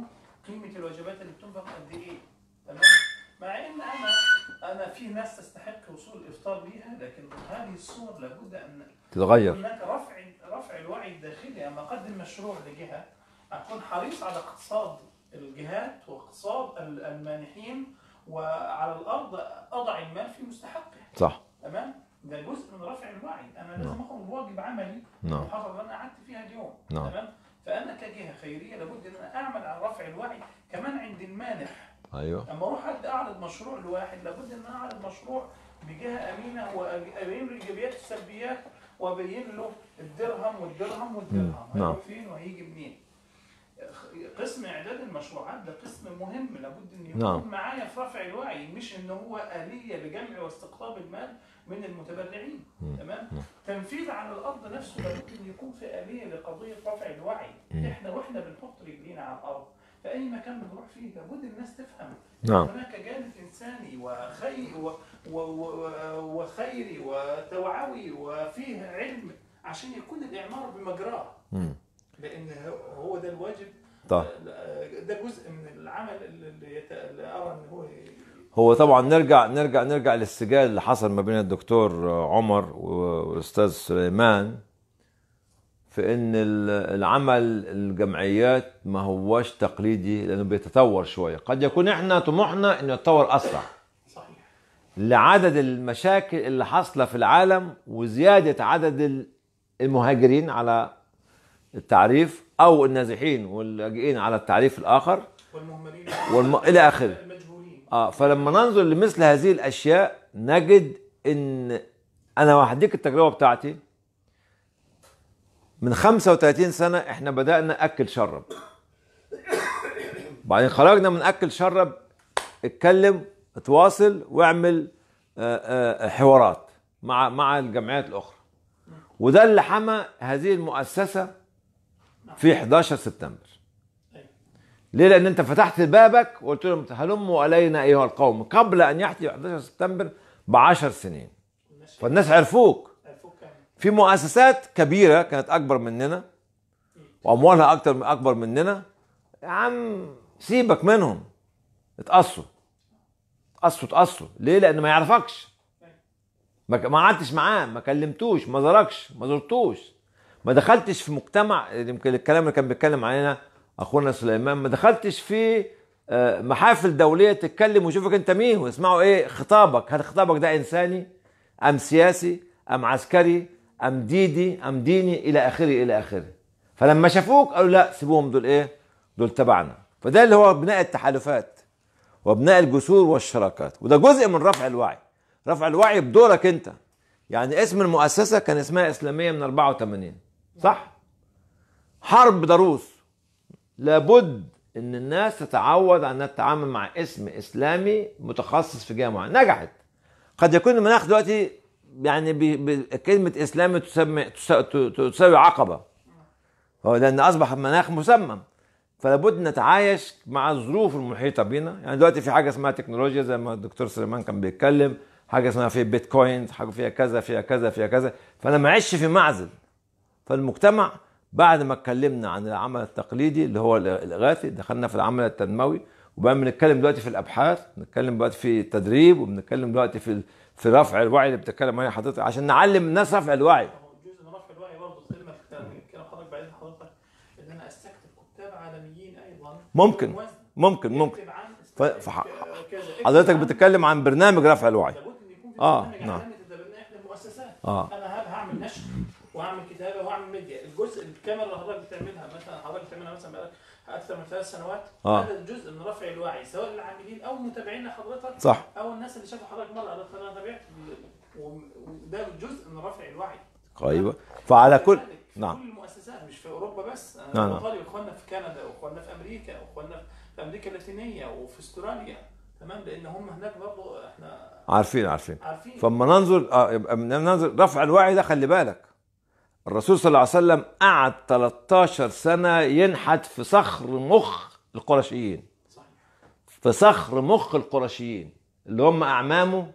قيمه الوجبات اللي بتنفق قد ايه تمام مع ان انا انا في ناس تستحق وصول الافطار ليها لكن هذه الصور لابد ان تتغير هناك رفع رفع الوعي الداخلي اما اقدم مشروع لجهه اكون حريص على اقتصاد الجهات واقتصاد ال- المانحين وعلى الارض اضع المال في مستحقه صح تمام ده جزء من رفع الوعي انا لازم نعم. اخرج بواجب عملي نعم المحافظه اللي انا قعدت فيها اليوم نعم. تمام فانا كجهه خيريه لابد ان انا اعمل على رفع الوعي كمان عند المانح ايوه لما اروح أد- اعرض مشروع لواحد لابد ان أنا اعرض مشروع بجهه امينه وابين له الايجابيات والسلبيات وابين له الدرهم والدرهم والدرهم نعم. هيروح فين وهيجي منين قسم اعداد المشروعات ده قسم مهم لابد ان يكون نعم. معايا في رفع الوعي مش ان هو اليه لجمع واستقطاب المال من المتبرعين مم. تمام نعم. تنفيذ على الارض نفسه لابد ان يكون في اليه لقضيه رفع الوعي مم. احنا واحنا بنحط رجلينا على الارض في اي مكان بنروح فيه لابد الناس تفهم نعم هناك جانب انساني وخي و و و وخيري وتوعوي وفيه علم عشان يكون الاعمار بمجراه مم. لان هو ده الواجب طيب ده جزء من العمل اللي, يت... اللي ارى ان هو هو طبعا نرجع نرجع نرجع للسجال اللي حصل ما بين الدكتور عمر والاستاذ سليمان في ان ال- العمل الجمعيات ما هوش تقليدي لانه بيتطور شويه قد يكون احنا طموحنا انه يتطور اسرع صحيح لعدد المشاكل اللي حاصله في العالم وزياده عدد ال- المهاجرين على التعريف او النازحين واللاجئين على التعريف الاخر والمهملين والم... الى اخره المجهولين اه فلما ننظر لمثل هذه الاشياء نجد ان انا وهديك التجربه بتاعتي من 35 سنه احنا بدانا اكل شرب بعدين خرجنا من اكل شرب اتكلم اتواصل واعمل آه، آه، حوارات مع مع الجمعيات الاخرى وده اللي حمى هذه المؤسسه في 11 سبتمبر ليه؟ لأن أنت فتحت بابك وقلت لهم هلموا علينا أيها القوم قبل أن يحدث 11 سبتمبر بعشر سنين فالناس عرفوك عرفوك كامل في مؤسسات كبيرة كانت أكبر مننا وأموالها أكتر أكبر مننا يا عم سيبك منهم اتقصوا اتقصوا اتقصوا ليه؟ لأن ما يعرفكش ما ما قعدتش معاه ما كلمتوش ما زاركش ما زرتوش ما دخلتش في مجتمع يمكن الكلام اللي كان بيتكلم علينا اخونا سليمان ما دخلتش في آه، محافل دوليه تتكلم ويشوفك انت مين ويسمعوا ايه خطابك هل خطابك ده انساني ام سياسي ام عسكري ام ديدي ام ديني الى اخره الى اخره فلما شافوك قالوا لا سيبوهم دول ايه دول تبعنا فده اللي هو بناء التحالفات وبناء الجسور والشراكات وده جزء من رفع الوعي رفع الوعي بدورك انت يعني اسم المؤسسه كان اسمها اسلاميه من 84 صح حرب ضروس لابد ان الناس تتعود على انها تتعامل مع اسم اسلامي متخصص في جهه معينه نجحت قد يكون المناخ دلوقتي يعني ب- ب- كلمه اسلامي تسمي تس- ت- تساوي عقبه هو لان اصبح المناخ مسمم فلابد نتعايش مع الظروف المحيطه بنا يعني دلوقتي في حاجه اسمها تكنولوجيا زي ما الدكتور سليمان كان بيتكلم حاجه اسمها في بيتكوين حاجه فيها كذا فيها كذا فيها كذا فانا ما اعيش في معزل فالمجتمع بعد ما اتكلمنا عن العمل التقليدي اللي هو الاغاثي دخلنا في العمل التنموي وبقى بنتكلم دلوقتي في الابحاث بنتكلم دلوقتي في التدريب وبنتكلم دلوقتي في في رفع الوعي اللي بتتكلم عليه حضرتك عشان نعلم الناس رفع الوعي هو جزء من رفع الوعي برضه كلمه كلام حضرتك بعدين حضرتك ان انا استكتب كتاب عالميين ايضا ممكن. بالوزن. ممكن ممكن اكتب عن ف- است- فح- كذا. اكتب حضرتك عن- بتتكلم عن برنامج رفع الوعي لابد ان يكون في آه، برنامج نعم. عالمي تتبناه احدى المؤسسات اه انا هل هعمل نشر وهعمل كتابه وهعمل ميديا الجزء الكاميرا اللي حضرتك بتعملها مثلا حضرتك بتعملها مثلا بقالك اكثر من ثلاث سنوات آه. هذا جزء من رفع الوعي سواء للعاملين او متابعين لحضرتك صح او الناس اللي شافوا حضرتك مره قالت انا تابعت ال- و- وده جزء من رفع الوعي ايوه فعلى كل كذلك في نعم. كل المؤسسات مش في اوروبا بس نعم، انا نعم. بطالب اخواننا في كندا واخواننا في امريكا واخواننا في امريكا اللاتينيه وفي استراليا تمام لان هم هناك برضه احنا عارفين عارفين عارفين فلما ننظر اه يبقى من ننظر رفع الوعي ده خلي بالك الرسول صلى الله عليه وسلم قعد 13 سنه ينحت في صخر مخ القرشيين صحيح في صخر مخ القرشيين اللي هم اعمامه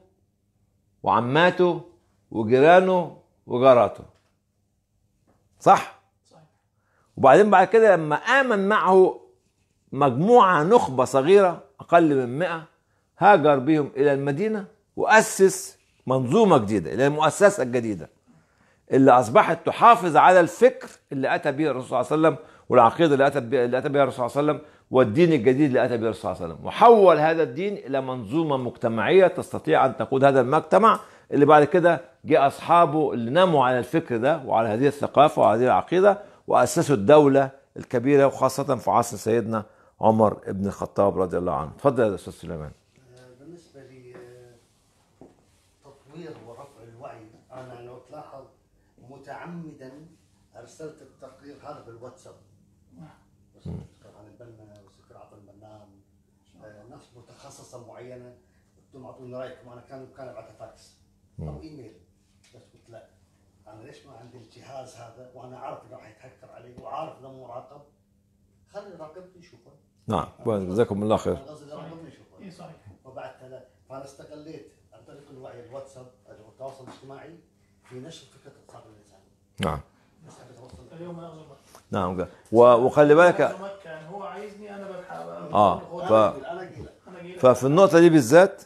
وعماته وجيرانه وجاراته صح صحيح وبعدين بعد كده لما امن معه مجموعة نخبة صغيرة أقل من مئة هاجر بهم إلى المدينة وأسس منظومة جديدة إلى المؤسسة الجديدة اللي أصبحت تحافظ على الفكر اللي أتى به الرسول صلى الله عليه وسلم والعقيدة اللي أتى بها اللي أتى بها الرسول صلى الله عليه وسلم والدين الجديد اللي أتى به الرسول صلى الله عليه وسلم وحول هذا الدين إلى منظومة مجتمعية تستطيع أن تقود هذا المجتمع اللي بعد كده جاء أصحابه اللي ناموا على الفكر ده وعلى هذه الثقافة وهذه العقيدة وأسسوا الدولة الكبيرة وخاصة في عصر سيدنا عمر بن الخطاب رضي الله عنه تفضل يا أستاذ سليمان آه، بالنسبة لي آه، تطوير ورفع الوعي أنا لو تلاحظ متعمدا أرسلت التقرير هذا بالواتساب بس عن البنا وسكر عطا البنان آه، ناس متخصصة معينة قلت لهم أعطوني رأيكم أنا كان كان أبعث فاكس أو إيميل بس قلت لا أنا ليش ما عندي الجهاز هذا وأنا عارف إنه راح يتهكر علي وعارف إنه مراقب خلي يراقبني يشوفه نعم جزاكم الله خير أنا قصدي يراقبني يشوفه اي صحيح وبعت له فانا استغليت عن طريق الوعي الواتساب او التواصل الاجتماعي في نشر فكره اقتصاد الانسان نعم بس حبيت اوصل اليوم اغزو مكه نعم و- وخلي بالك أغزو مكه يعني هو عايزني انا بحاول آه. ف- انا اجي انا اجي لك انا جاي لك. ففي النقطة دي بالذات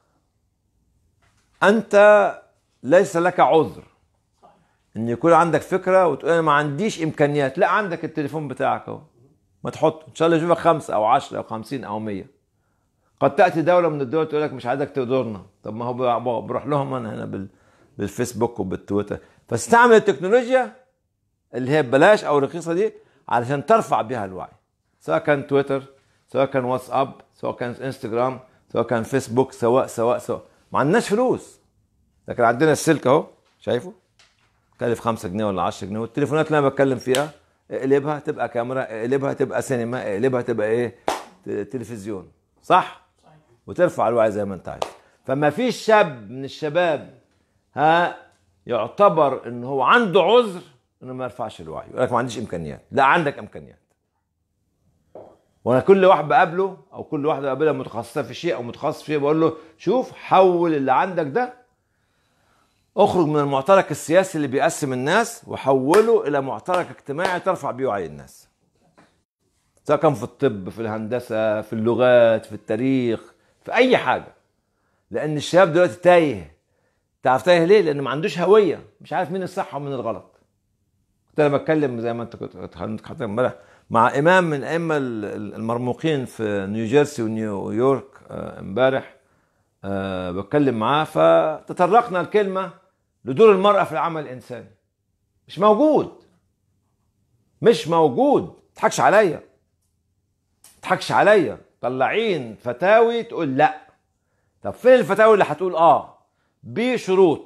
أنت ليس لك عذر إن يكون عندك فكرة وتقول أنا ما عنديش إمكانيات لا عندك التليفون بتاعك أهو ما تحطه إن شاء الله يشوفك خمسة أو عشرة أو خمسين أو مية قد تأتي دولة من الدول تقول لك مش عايزك تقدرنا طب ما هو ب- بروح لهم أنا هنا بال بالفيسبوك وبالتويتر فاستعمل التكنولوجيا اللي هي ببلاش أو رخيصة دي علشان ترفع بها الوعي سواء كان تويتر سواء كان واتساب سواء كان انستجرام سواء كان فيسبوك سواء سواء سواء ما عندناش فلوس لكن عندنا السلك اهو شايفه كلف 5 جنيه ولا 10 جنيه والتليفونات اللي انا بتكلم فيها اقلبها تبقى كاميرا اقلبها تبقى سينما اقلبها تبقى ايه ت- تلفزيون صح وترفع الوعي زي ما انت عايز فما فيش شاب من الشباب ها يعتبر ان هو عنده عذر انه ما يرفعش الوعي يقول لك ما عنديش امكانيات لا عندك امكانيات وانا كل واحد بقابله او كل واحده بقابلها متخصصه في شيء او متخصص في شيء بقول له شوف حول اللي عندك ده اخرج من المعترك السياسي اللي بيقسم الناس وحوله الى معترك اجتماعي ترفع بيه وعي الناس سواء كان في الطب في الهندسه في اللغات في التاريخ في اي حاجه لان الشباب دلوقتي تايه تعرف تايه ليه لان ما عندوش هويه مش عارف مين الصح ومين الغلط كنت انا بتكلم زي ما انت كنت كنت حاطط امبارح مع امام من الائمه ال- ال- المرموقين في نيوجيرسي ونيويورك آه، امبارح آه، بتكلم معاه فتطرقنا الكلمه لدور المراه في العمل الانساني مش موجود مش موجود ما تضحكش عليا ما تضحكش عليا طلعين فتاوي تقول لا طب فين الفتاوي اللي هتقول اه بشروط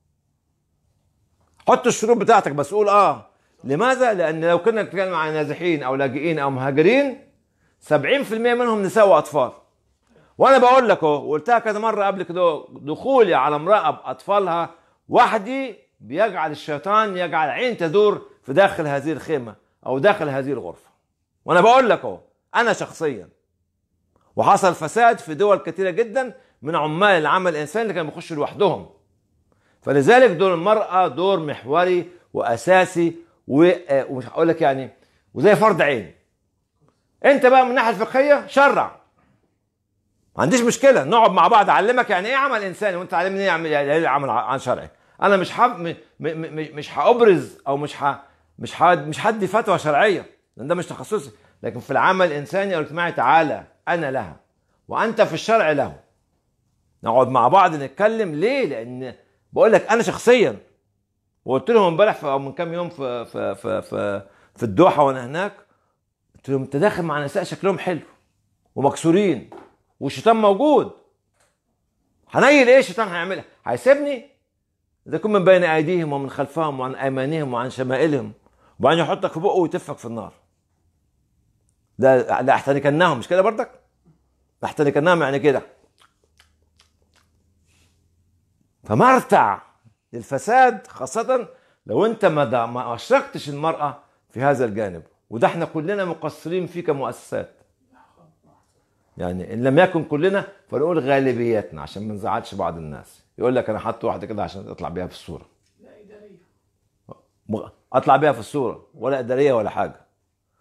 حط الشروط بتاعتك بس قول اه لماذا؟ لان لو كنا بنتكلم عن نازحين او لاجئين او مهاجرين 70% منهم نساء واطفال وانا بقول لك اهو وقلتها كذا مره قبل كده دخولي على امراه باطفالها وحدي بيجعل الشيطان يجعل عين تدور في داخل هذه الخيمه او داخل هذه الغرفه وانا بقول لك اهو انا شخصيا وحصل فساد في دول كثيره جدا من عمال العمل الانساني اللي كانوا بيخشوا لوحدهم فلذلك دور المراه دور محوري واساسي و- آه، ومش هقول لك يعني وزي فرض عين انت بقى من الناحيه الفقهيه شرع ما عنديش مشكله نقعد مع بعض اعلمك يعني ايه عمل انساني وانت تعلمني ايه عمل يعني ايه عمل عن شرعي انا مش حب م... م... م... مش هابرز او مش ح... مش ح... مش هدي فتوى شرعيه لان ده مش تخصصي لكن في العمل الانساني او الاجتماعي تعالى انا لها وانت في الشرع له نقعد مع بعض نتكلم ليه لان بقول لك انا شخصيا وقلت لهم امبارح في- او من كام يوم في في في في, في الدوحه وانا هناك قلت لهم انت داخل مع نساء شكلهم حلو ومكسورين والشيطان موجود هنيل ايه الشيطان هيعملها هيسيبني اذا يكون من بين ايديهم ومن خلفهم وعن ايمانهم وعن شمائلهم وبعدين يحطك في بقه ويتفك في النار ده ده احتنكناهم مش كده برضك احتنكناهم يعني كده فمرتع للفساد خاصة لو انت ما دا- ما اشركتش المرأة في هذا الجانب وده احنا كلنا مقصرين فيه كمؤسسات يعني ان لم يكن كلنا فنقول غالبيتنا عشان ما نزعلش بعض الناس يقول لك انا حاطط واحده كده عشان اطلع بيها في الصوره لا اداريه مغ- اطلع بيها في الصوره ولا اداريه ولا حاجه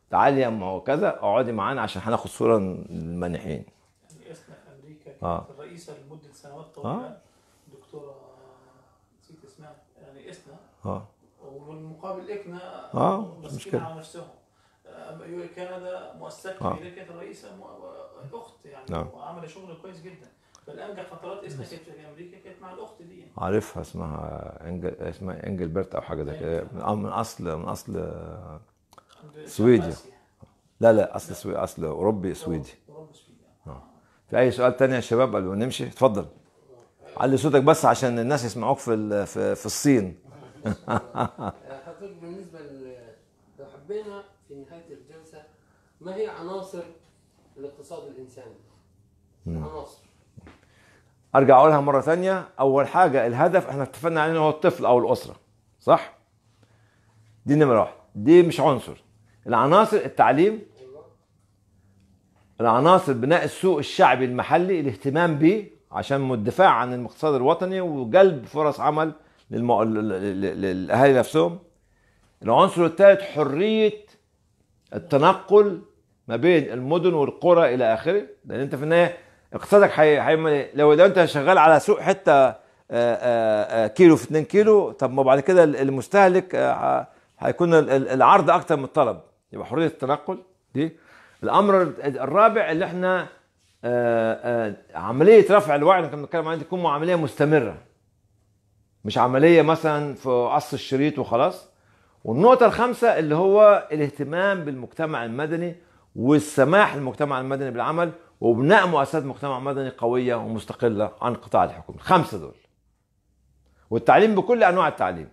تعالي يا أم كذا اقعدي معانا عشان هناخد صوره للمانحين يعني اسنا في امريكا كانت آه. الرئيسه لمده سنوات طويله دكتوره نسيت اسمها يعني اسنا اه وبالمقابل اكنا آه، مش ماسكين مشكلة. على نفسهم آه، كندا مؤسسات آه. كبيره كانت الرئيسه م- اخت يعني نعم. وعمل شغل كويس جدا بل انجح فترات اسنا كانت في امريكا كانت مع الاخت دي يعني. عارفها اسمها انجل اسمها انجلبرت او حاجه زي كده من آه، من اصل من اصل عند سويديا. آسيا. لا لا اصل سوي اصل اوروبي سويدي أوروبا سويديا. في اي سؤال تاني يا شباب قبل ما نمشي اتفضل علي صوتك بس عشان الناس يسمعوك في ال- في, في الصين حضرتك بالنسبة ل- لو حبينا في نهاية الجلسة ما هي عناصر الاقتصاد الإنساني؟ عناصر ارجع اقولها مره ثانيه اول حاجه الهدف احنا اتفقنا عليه إن هو الطفل او الاسره صح دي نمره واحد دي مش عنصر العناصر التعليم أيوه العناصر بناء السوق الشعبي المحلي الاهتمام به عشان الدفاع عن الاقتصاد الوطني وجلب فرص عمل للمو... لل- لل- للاهالي نفسهم العنصر الثالث حريه التنقل ما بين المدن والقرى الى اخره لان انت في النهايه اقتصادك حي... حي... لو لو انت شغال على سوق حته آه، آه، آه، كيلو في 2 كيلو طب ما بعد كده المستهلك آه، ه- هيكون ال- ال- العرض اكتر من الطلب يبقى حريه التنقل دي الامر الرابع اللي احنا آه، آه، عمليه رفع الوعي اللي كنا بنتكلم عنها تكون عمليه مستمره مش عمليه مثلا في قص الشريط وخلاص والنقطه الخامسه اللي هو الاهتمام بالمجتمع المدني والسماح للمجتمع المدني بالعمل وبناء مؤسسات مجتمع مدني قويه ومستقله عن القطاع الحكومي الخمسه دول والتعليم بكل انواع التعليم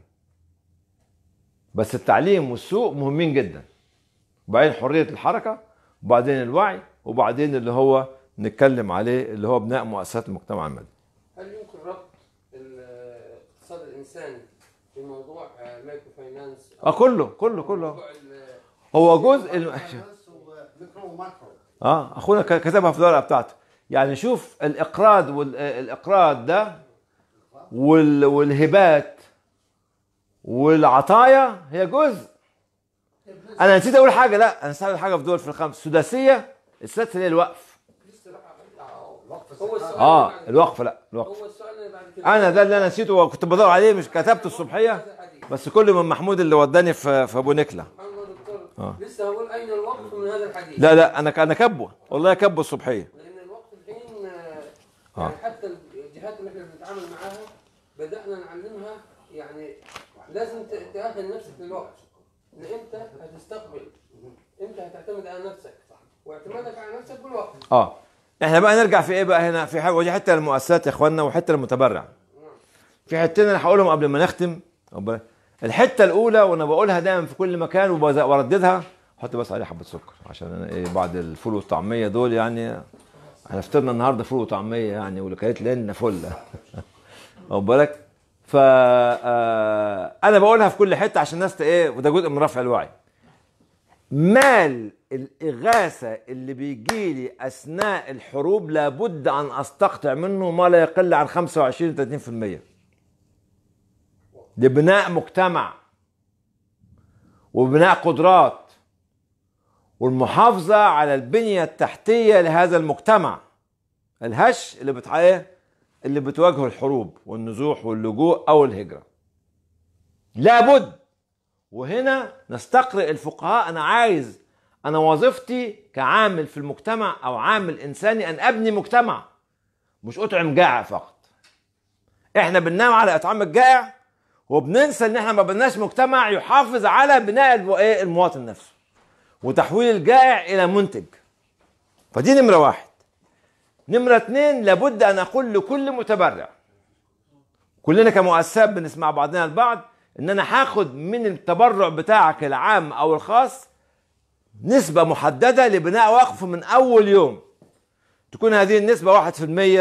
بس التعليم والسوق مهمين جدا وبعدين حريه الحركه وبعدين الوعي وبعدين اللي هو نتكلم عليه اللي هو بناء مؤسسات المجتمع المدني هل يمكن ربط الاقتصاد الإنساني بموضوع آه، المايكرو فاينانس؟ أو اه كله كله كله موضوع ال- هو جزء الم... فاينانس وميكرو وماكرو اه اخونا ك- كتبها في الورقه بتاعته يعني شوف الاقراض والاقراض ده وال... والهبات والعطايا هي جزء انا نسيت اقول حاجه لا انا نسيت اقول حاجه في دول في الخمس السداسيه السادسه اللي هي الوقف لسه بقى- آه، الوقف هو الزكاة. السؤال اه اللي بعد- الوقف لا الوقف هو السؤال اللي بعد كده انا ده اللي انا نسيته وكنت بدور عليه مش كتبته الصبحيه هذا الحديث. بس كل من محمود اللي وداني في في ابو نكله سبحان الله دكتور آه. لسه هقول أين الوقف من هذا الحديث؟ لا لا انا انا كبه والله كبه الصبحيه لان الوقت الحين آه، آه. يعني حتى الجهات اللي احنا بنتعامل معاها بدانا نعلمها يعني لازم ت- تأهل نفسك للوقت ان انت هتستقبل انت هتعتمد على نفسك واعتمادك على نفسك بالوقت اه احنا بقى نرجع في ايه بقى هنا في حاجه ودي حته للمؤسسات يا اخواننا وحته للمتبرع في حتتين انا هقولهم قبل ما نختم واخد بالك؟ الحته الاولى وانا بقولها دايما في كل مكان وبز- وارددها حط بس عليه حبه سكر عشان انا ايه بعد الفول والطعميه دول يعني احنا فطرنا النهارده فول وطعميه يعني واللي كانت لنا فله واخد بالك ف آه، انا بقولها في كل حته عشان الناس ت- ايه وده جزء من رفع الوعي مال الإغاثة اللي بيجي لي أثناء الحروب لابد أن أستقطع منه ما لا يقل عن 25 30% لبناء مجتمع وبناء قدرات والمحافظة على البنية التحتية لهذا المجتمع الهش اللي بتحقق اللي بتواجهه الحروب والنزوح واللجوء أو الهجرة لابد وهنا نستقرئ الفقهاء انا عايز انا وظيفتي كعامل في المجتمع او عامل انساني ان ابني مجتمع مش اطعم جائع فقط احنا بننام على اطعام الجائع وبننسى ان احنا ما بناش مجتمع يحافظ على بناء الو- إيه المواطن نفسه وتحويل الجائع الى منتج فدي نمره واحد نمره اتنين لابد ان اقول لكل متبرع كلنا كمؤسسات بنسمع بعضنا البعض ان انا هاخد من التبرع بتاعك العام او الخاص نسبة محددة لبناء وقف من اول يوم تكون هذه النسبة 1% 2% 3%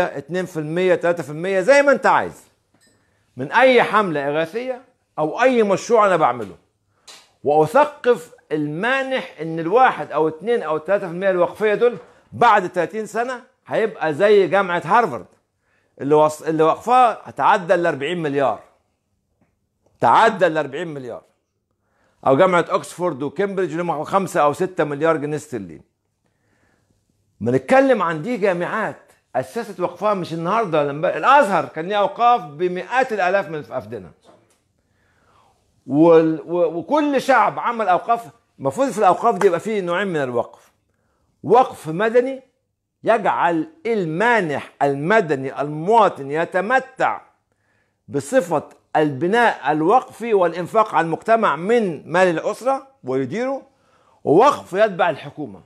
زي ما انت عايز من اي حملة اغاثية او اي مشروع انا بعمله واثقف المانح ان الواحد او اتنين او 3% الوقفية دول بعد 30 سنة هيبقى زي جامعة هارفارد اللي وص... اللي وقفها هتعدى ال 40 مليار تعدى ال 40 مليار او جامعه اوكسفورد وكامبريدج اللي هم 5 او 6 مليار جنيه استرليني بنتكلم عن دي جامعات اسست وقفها مش النهارده لما الازهر كان ليه اوقاف بمئات الالاف من الافدنه وال- و- وكل شعب عمل اوقاف المفروض في الاوقاف دي يبقى فيه نوعين من الوقف وقف مدني يجعل المانح المدني المواطن يتمتع بصفة البناء الوقفي والإنفاق على المجتمع من مال الأسرة ويديره ووقف يتبع الحكومة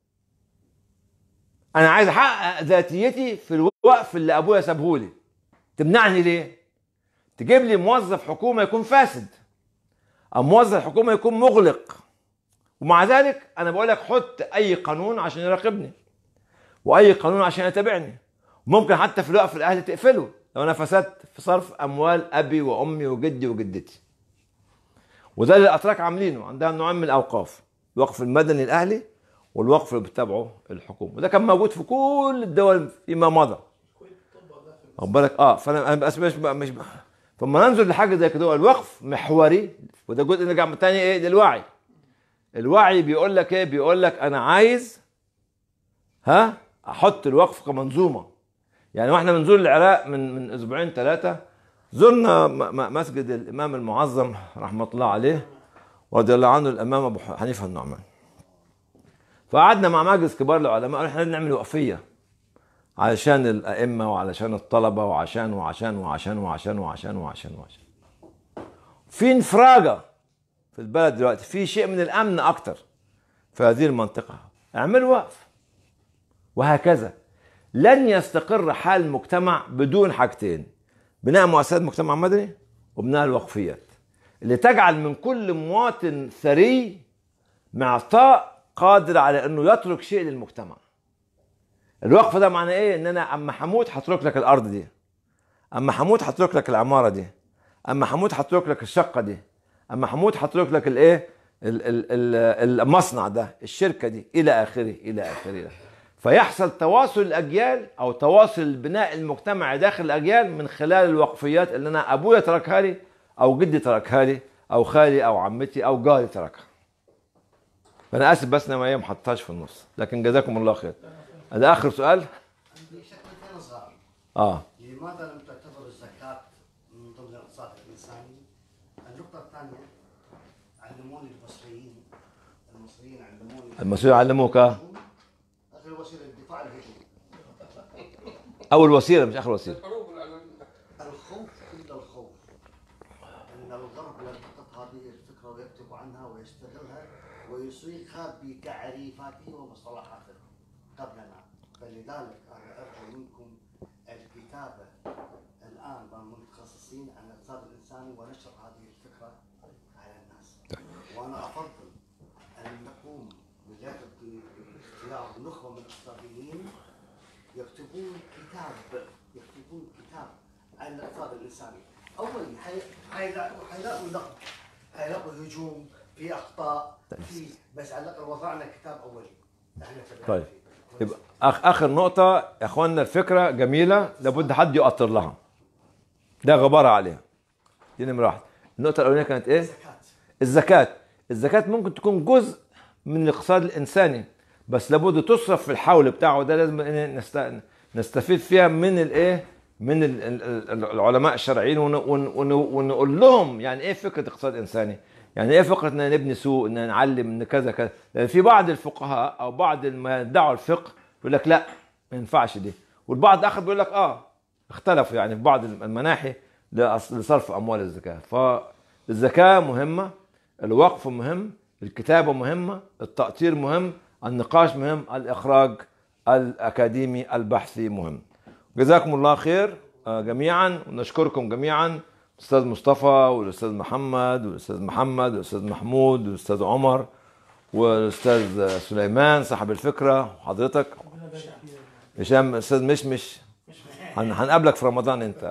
أنا عايز أحقق ذاتيتي في الوقف اللي أبويا سابهولي تمنعني ليه؟ تجيب لي موظف حكومة يكون فاسد أو موظف حكومة يكون مغلق ومع ذلك أنا بقول لك حط أي قانون عشان يراقبني واي قانون عشان يتابعني ممكن حتى في الوقف الاهلي تقفله لو انا فسدت في صرف اموال ابي وامي وجدي وجدتي وده اللي الاتراك عاملينه عندها نوعين من الاوقاف الوقف المدني الاهلي والوقف اللي بتتابعه الحكومه وده كان موجود في كل الدول فيما مضى واخد بالك اه فانا أنا بس مش مش فلما ننظر لحاجه زي كده هو الوقف محوري وده جزء نرجع تاني ايه للوعي الوعي بيقول لك ايه بيقول لك انا عايز ها احط الوقف كمنظومه يعني واحنا بنزور العراق من من اسبوعين ثلاثه زرنا م- م- مسجد الامام المعظم رحمه الله عليه ورضي الله عنه الامام ابو حنيفه النعمان فقعدنا مع مجلس كبار العلماء قالوا احنا لازم نعمل وقفيه علشان الائمه وعلشان الطلبه وعشان وعشان وعشان وعشان وعشان وعشان وعشان في انفراجه في البلد دلوقتي في شيء من الامن اكتر في هذه المنطقه اعملوا وقف وهكذا لن يستقر حال المجتمع بدون حاجتين بناء مؤسسات مجتمع مدني وبناء الوقفيات اللي تجعل من كل مواطن ثري معطاء قادر على انه يترك شيء للمجتمع الوقف ده معناه ايه ان انا اما حموت هترك لك الارض دي اما حموت هترك لك العماره دي اما حموت هترك لك الشقه دي اما حموت هترك لك الايه ال- ال- ال- المصنع ده الشركه دي الى اخره الى اخره فيحصل تواصل الاجيال او تواصل البناء المجتمعي داخل الاجيال من خلال الوقفيات اللي انا ابويا تركها لي او جدي تركها لي او خالي او عمتي او جاري تركها فانا اسف بس انا ما حطهاش في النص لكن جزاكم الله خير هذا اخر سؤال عندي شكلتين صغار اه لماذا لم تعتبر الزكاة من ضمن الاقتصاد الإنساني؟ النقطة الثانية علموني المصريين المصريين علموني المسؤول علموك آخر وسيلة الدفاع الهجوم اول وسيله مش اخر وسيله الحروب العالمية الخوف إلا الخوف أن الغرب يلتقط هذه الفكرة ويكتب عنها ويستغلها ويصيغها بتعريفاته ومصطلحاته قبلنا فلذلك أنا أرجو منكم الكتابة الآن مع المتخصصين عن الاقتصاد الإنساني ونشر هذه الفكرة على الناس وأنا أفضل أن نقوم بجهد اختيار نخبة من الاقتصاديين يكتبون كتاب يكتبون كتاب عن الاقتصاد الانساني اول حي- حيلاقوا حيلاقوا نقد حيلاقوا هجوم في اخطاء في بس على الاقل وضعنا كتاب اولي احنا تبعنا طيب. فيه. يبقى أخ اخر نقطه يا اخواننا الفكره جميله لابد حد يؤطر لها ده غبار عليها دي نمره واحد النقطه الاولانيه كانت ايه زكاة الزكاه الزكاه ممكن تكون جزء من الاقتصاد الانساني بس لابد تصرف في الحول بتاعه ده لازم إن نست... نستفيد فيها من الايه من ال- ال- ال- العلماء الشرعيين ون... ون... ون... ونقول لهم يعني ايه فكره اقتصاد انساني يعني ايه فكره ان نبني سوق ان نعلم ان كذا كذا لان في بعض الفقهاء او بعض ما يدعوا الفقه يقول لك لا ما ينفعش دي والبعض الاخر بيقول لك اه اختلفوا يعني في بعض المناحي لأص- لصرف اموال الزكاه فالزكاه مهمه الوقف مهم الكتابه مهمه التأطير مهم النقاش مهم الاخراج الاكاديمي البحثي مهم جزاكم الله خير آه، جميعا ونشكركم جميعا الاستاذ مصطفى والاستاذ محمد والاستاذ محمد والاستاذ محمود والاستاذ عمر والاستاذ سليمان صاحب الفكره وحضرتك هشام استاذ مشمش هن- هنقابلك في رمضان انت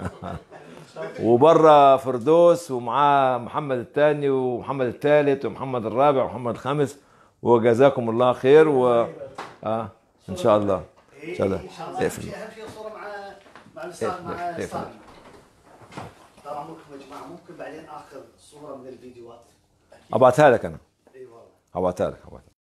وبره فردوس ومعاه محمد الثاني ومحمد الثالث ومحمد الرابع ومحمد الخامس وجزاكم الله خير و اه ان شاء الله ان شاء الله ان شاء الله اقفل. اهم شيء اهم شيء الصوره مع مع الاستاذ اقفل، مع اقفل. الاستاذ ترى ممكن يا جماعه ممكن بعدين اخذ صوره من الفيديوهات ابعتها لك انا اي والله هبعتها لك هبعتها لك